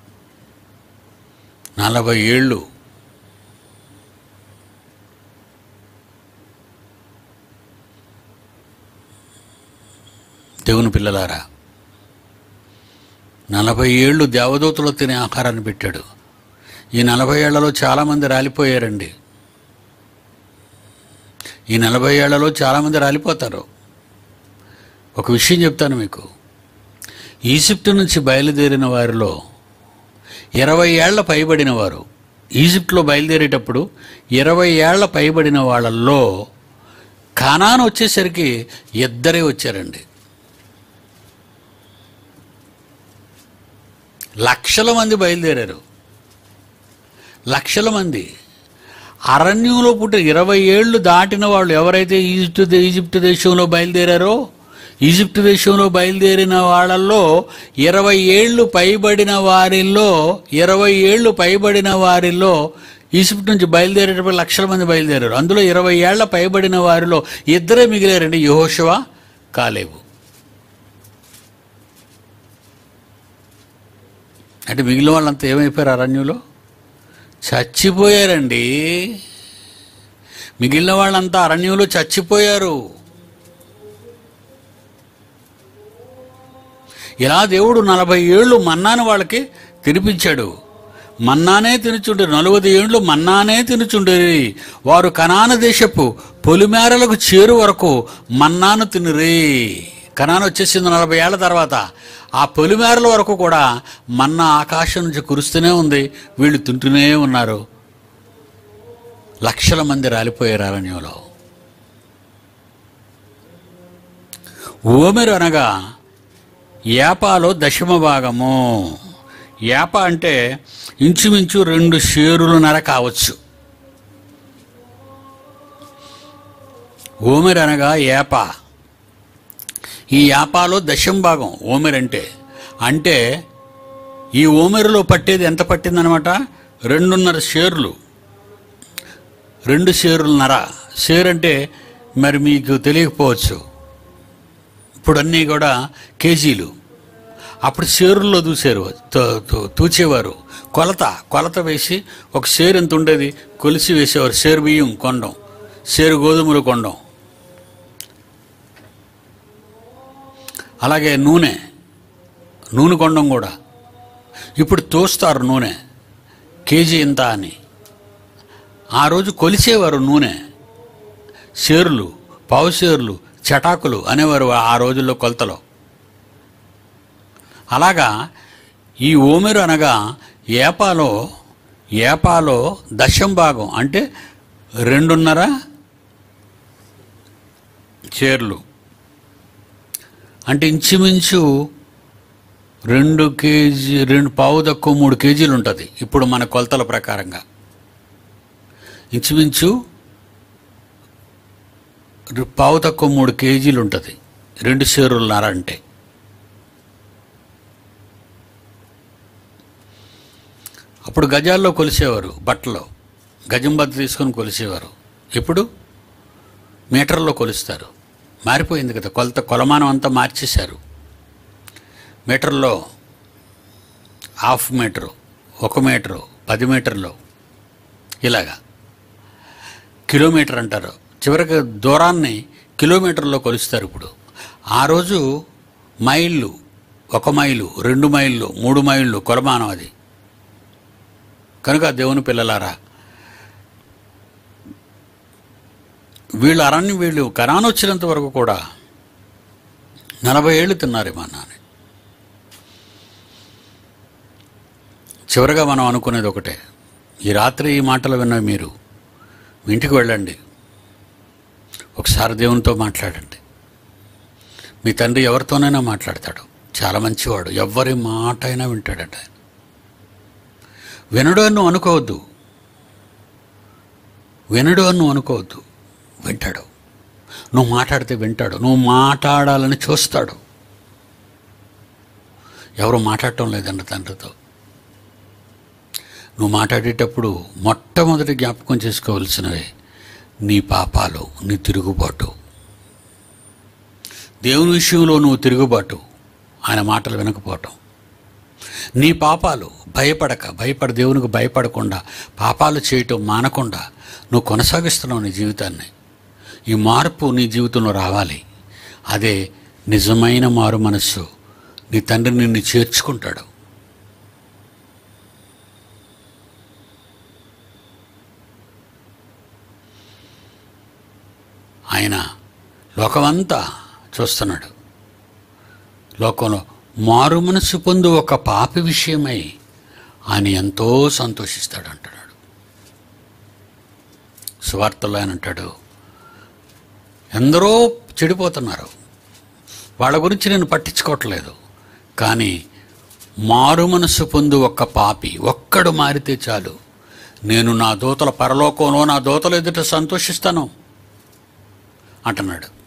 నలభై ఏళ్ళు దేవుని పిల్లలారా నలభై ఏళ్ళు దేవదూతలు తినే ఆహారాన్ని పెట్టాడు ఈ నలభై ఏళ్లలో చాలామంది రాలిపోయారండి ఈ నలభై ఏళ్లలో చాలామంది రాలిపోతారు ఒక విషయం చెప్తాను మీకు ఈజిప్టు నుంచి బయలుదేరిన వారిలో ఇరవై ఏళ్ల పైబడిన వారు ఈజిప్ట్లో బయలుదేరేటప్పుడు ఇరవై ఏళ్ల పైబడిన వాళ్ళల్లో ఖానాను వచ్చేసరికి ఇద్దరే వచ్చారండి లక్షల మంది బయలుదేరారు లక్షల మంది అరణ్యంలో పుట్టిన ఇరవై ఏళ్ళు దాటిన వాళ్ళు ఎవరైతే ఈజిప్టు దే- ఈజిప్టు దేశంలో బయలుదేరారో ఈజిప్టు దేశంలో బయలుదేరిన వాళ్ళల్లో ఇరవై ఏళ్ళు పైబడిన వారిలో ఇరవై ఏళ్ళు పైబడిన వారిలో ఈజిప్ట్ నుంచి బయలుదేరేటప్పుడు లక్షల మంది బయలుదేరారు అందులో ఇరవై ఏళ్ల పైబడిన వారిలో ఇద్దరే మిగిలారండి యహోషువ కాలేవు అంటే మిగిలిన వాళ్ళంతా ఏమైపోయారు అరణ్యంలో చచ్చిపోయారండి మిగిలిన వాళ్ళంతా అరణ్యంలో చచ్చిపోయారు ఇలా దేవుడు నలభై ఏళ్ళు మన్నాను వాళ్ళకి తినిపించాడు మన్నానే తినుచుండరు నలువది ఏళ్ళు మన్నానే తినుచుండరి వారు కనాన దేశపు పొలిమేరలకు చేరు వరకు మన్నాను తినురి కనాన వచ్చేసింది నలభై ఏళ్ల తర్వాత ఆ పొలిమేరల వరకు కూడా మన్నా ఆకాశం నుంచి కురుస్తూనే ఉంది వీళ్ళు తింటూనే ఉన్నారు లక్షల మంది రాలిపోయారు అరణ్యంలో ఓమెరు అనగా ఏపాలో దశమ భాగము ఏప అంటే ఇంచుమించు రెండు షేరులున్నర కావచ్చు ఓమెరు అనగా ఏప ఈ యాపాలో దశం భాగం ఓమెర్ అంటే అంటే ఈ ఓమెరులో పట్టేది ఎంత పట్టిందనమాట రెండున్నర షేర్లు రెండు షేరులున్నర షేర్ అంటే మరి మీకు తెలియకపోవచ్చు ఇప్పుడు అన్నీ కూడా కేజీలు అప్పుడు షేరుల్లో దూసారు తూ- తూ- తూచేవారు కొలత కొలత వేసి ఒక షేర్ ఎంత ఉండేది కొలిసి వేసేవారు షేరు బియ్యం కొండం షేరు గోధుమలు కొండం అలాగే నూనె నూనె కొండం కూడా ఇప్పుడు తోస్తారు నూనె కేజీ ఇంత అని ఆ రోజు కొలిచేవారు నూనె షేర్లు పావు షేర్లు చటాకులు అనేవారు ఆ రోజుల్లో కొలతలో అలాగా ఈ ఓమెరు అనగా ఏపాలో ఏపాలో దశం భాగం అంటే రెండున్నర చేర్లు అంటే ఇంచుమించు రెండు కేజీ రెండు పావు తక్కువ మూడు కేజీలు ఉంటుంది ఇప్పుడు మన కొలతల ప్రకారంగా ఇంచుమించు రు- పావు తక్కువ మూడు కేజీలు ఉంటుంది రెండు షేరులున్నర అంటే అప్పుడు గజాల్లో కొలిసేవారు బట్టలో గజం బద్ద తీసుకొని కొలిసేవారు ఇప్పుడు మీటర్లో కొలుస్తారు మారిపోయింది కదా కొలత కొలమానం అంతా మార్చేశారు మీటర్లో హాఫ్ మీటరు ఒక మీటరు పది మీటర్లు ఇలాగా కిలోమీటర్ అంటారు చివరికి దూరాన్ని కిలోమీటర్లో కొలుస్తారు ఇప్పుడు ఆ రోజు మైళ్ళు ఒక మైలు రెండు మైళ్ళు మూడు మైళ్ళు కొలమానం అది కనుక దేవుని పిల్లలారా వీళ్ళు అరణ్యం వీళ్ళు కరాన వచ్చినంత వరకు కూడా నలభై ఏళ్ళు తిన్నారు మా నాన్న చివరగా మనం అనుకునేది ఒకటే ఈ రాత్రి ఈ మాటలు విన్న మీరు మీ ఇంటికి వెళ్ళండి ఒకసారి దేవునితో మాట్లాడండి మీ తండ్రి ఎవరితోనైనా మాట్లాడతాడు చాలా మంచివాడు ఎవరి మాట అయినా వింటాడట ఆయన వినడు అని నువ్వు అనుకోవద్దు వినడు అని నువ్వు అనుకోవద్దు వింటాడు నువ్వు మాట్లాడితే వింటాడు నువ్వు మాట్లాడాలని చూస్తాడు ఎవరు మాట్లాడటం లేదండి తండ్రితో నువ్వు మాట్లాడేటప్పుడు మొట్టమొదటి జ్ఞాపకం చేసుకోవాల్సినవి నీ పాపాలు నీ తిరుగుబాటు దేవుని విషయంలో నువ్వు తిరుగుబాటు ఆయన మాటలు వినకపోవటం నీ పాపాలు భయపడక భయపడ దేవునికి భయపడకుండా పాపాలు చేయటం మానకుండా నువ్వు కొనసాగిస్తున్నావు నీ జీవితాన్ని ఈ మార్పు నీ జీవితంలో రావాలి అదే నిజమైన మారు మనస్సు నీ తండ్రి నిన్ను చేర్చుకుంటాడు ఆయన లోకమంతా చూస్తున్నాడు లోకంలో మారు మనసు పొందు ఒక పాపి విషయమై ఆయన ఎంతో సంతోషిస్తాడు అంటున్నాడు సువార్తలో ఆయన అంటాడు ఎందరో చెడిపోతున్నారు వాళ్ళ గురించి నేను పట్టించుకోవట్లేదు కానీ మారు మనసు పొందు ఒక్క పాపి ఒక్కడు మారితే చాలు నేను నా దూతల పరలోకంలో నా దూతల ఎదుట సంతోషిస్తాను అంటున్నాడు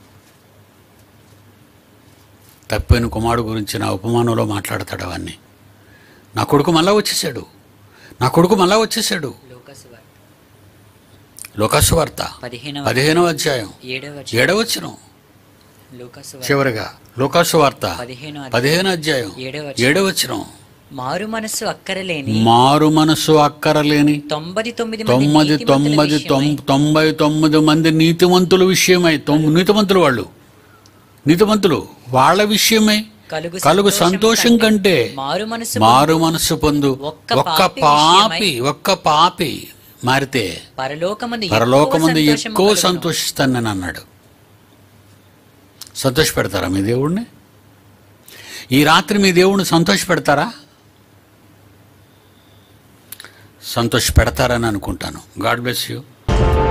తప్పిన కుమారుడు గురించి నా ఉపమానంలో మాట్లాడతాడు అవన్నీ నా కొడుకు మళ్ళా వచ్చేసాడు నా కొడుకు మళ్ళా వచ్చేసాడు లోకసు వార్త లోకాసు వార్త పదిహేనవ పదిహేనవ అధ్యాయం ఏడవ ఏడవచ్చును లోకసు వార్త చివరిగా లోకాసు వార్త పదిహేను పదిహేను అధ్యాయం ఏడవ ఏడవచ్చును మారు మనస్సు అక్కరలేని మారు మనసు అక్కరలేని తొంభై తొమ్మిది తొమ్మిది తొమ్మిది తొం- తొంభై తొమ్మిది మంది నీతిమంతుల విషయమై తొమ్- నీతిమంతులు వాళ్ళు నీతిమంతులు వాళ్ళ విషయమై కలుగు కలుగు సంతోషం కంటే మారు మనసు మారు మనసు పొందు ఒక్క ఒక్క పాపి పాపి ఒక్క పాపి మారితే పరలోకమందు పరలోకమందు ఎక్కువ ఎక్కువ సంతోషము సంతోషిస్తాను నేను అన్నాడు సంతోష పెడతారా మీ దేవుణ్ణి ఈ రాత్రి మీ దేవుణ్ణి సంతోష పెడతారా సంతోష పెడతారని అనుకుంటాను గాడ్ బ్లెస్ యూ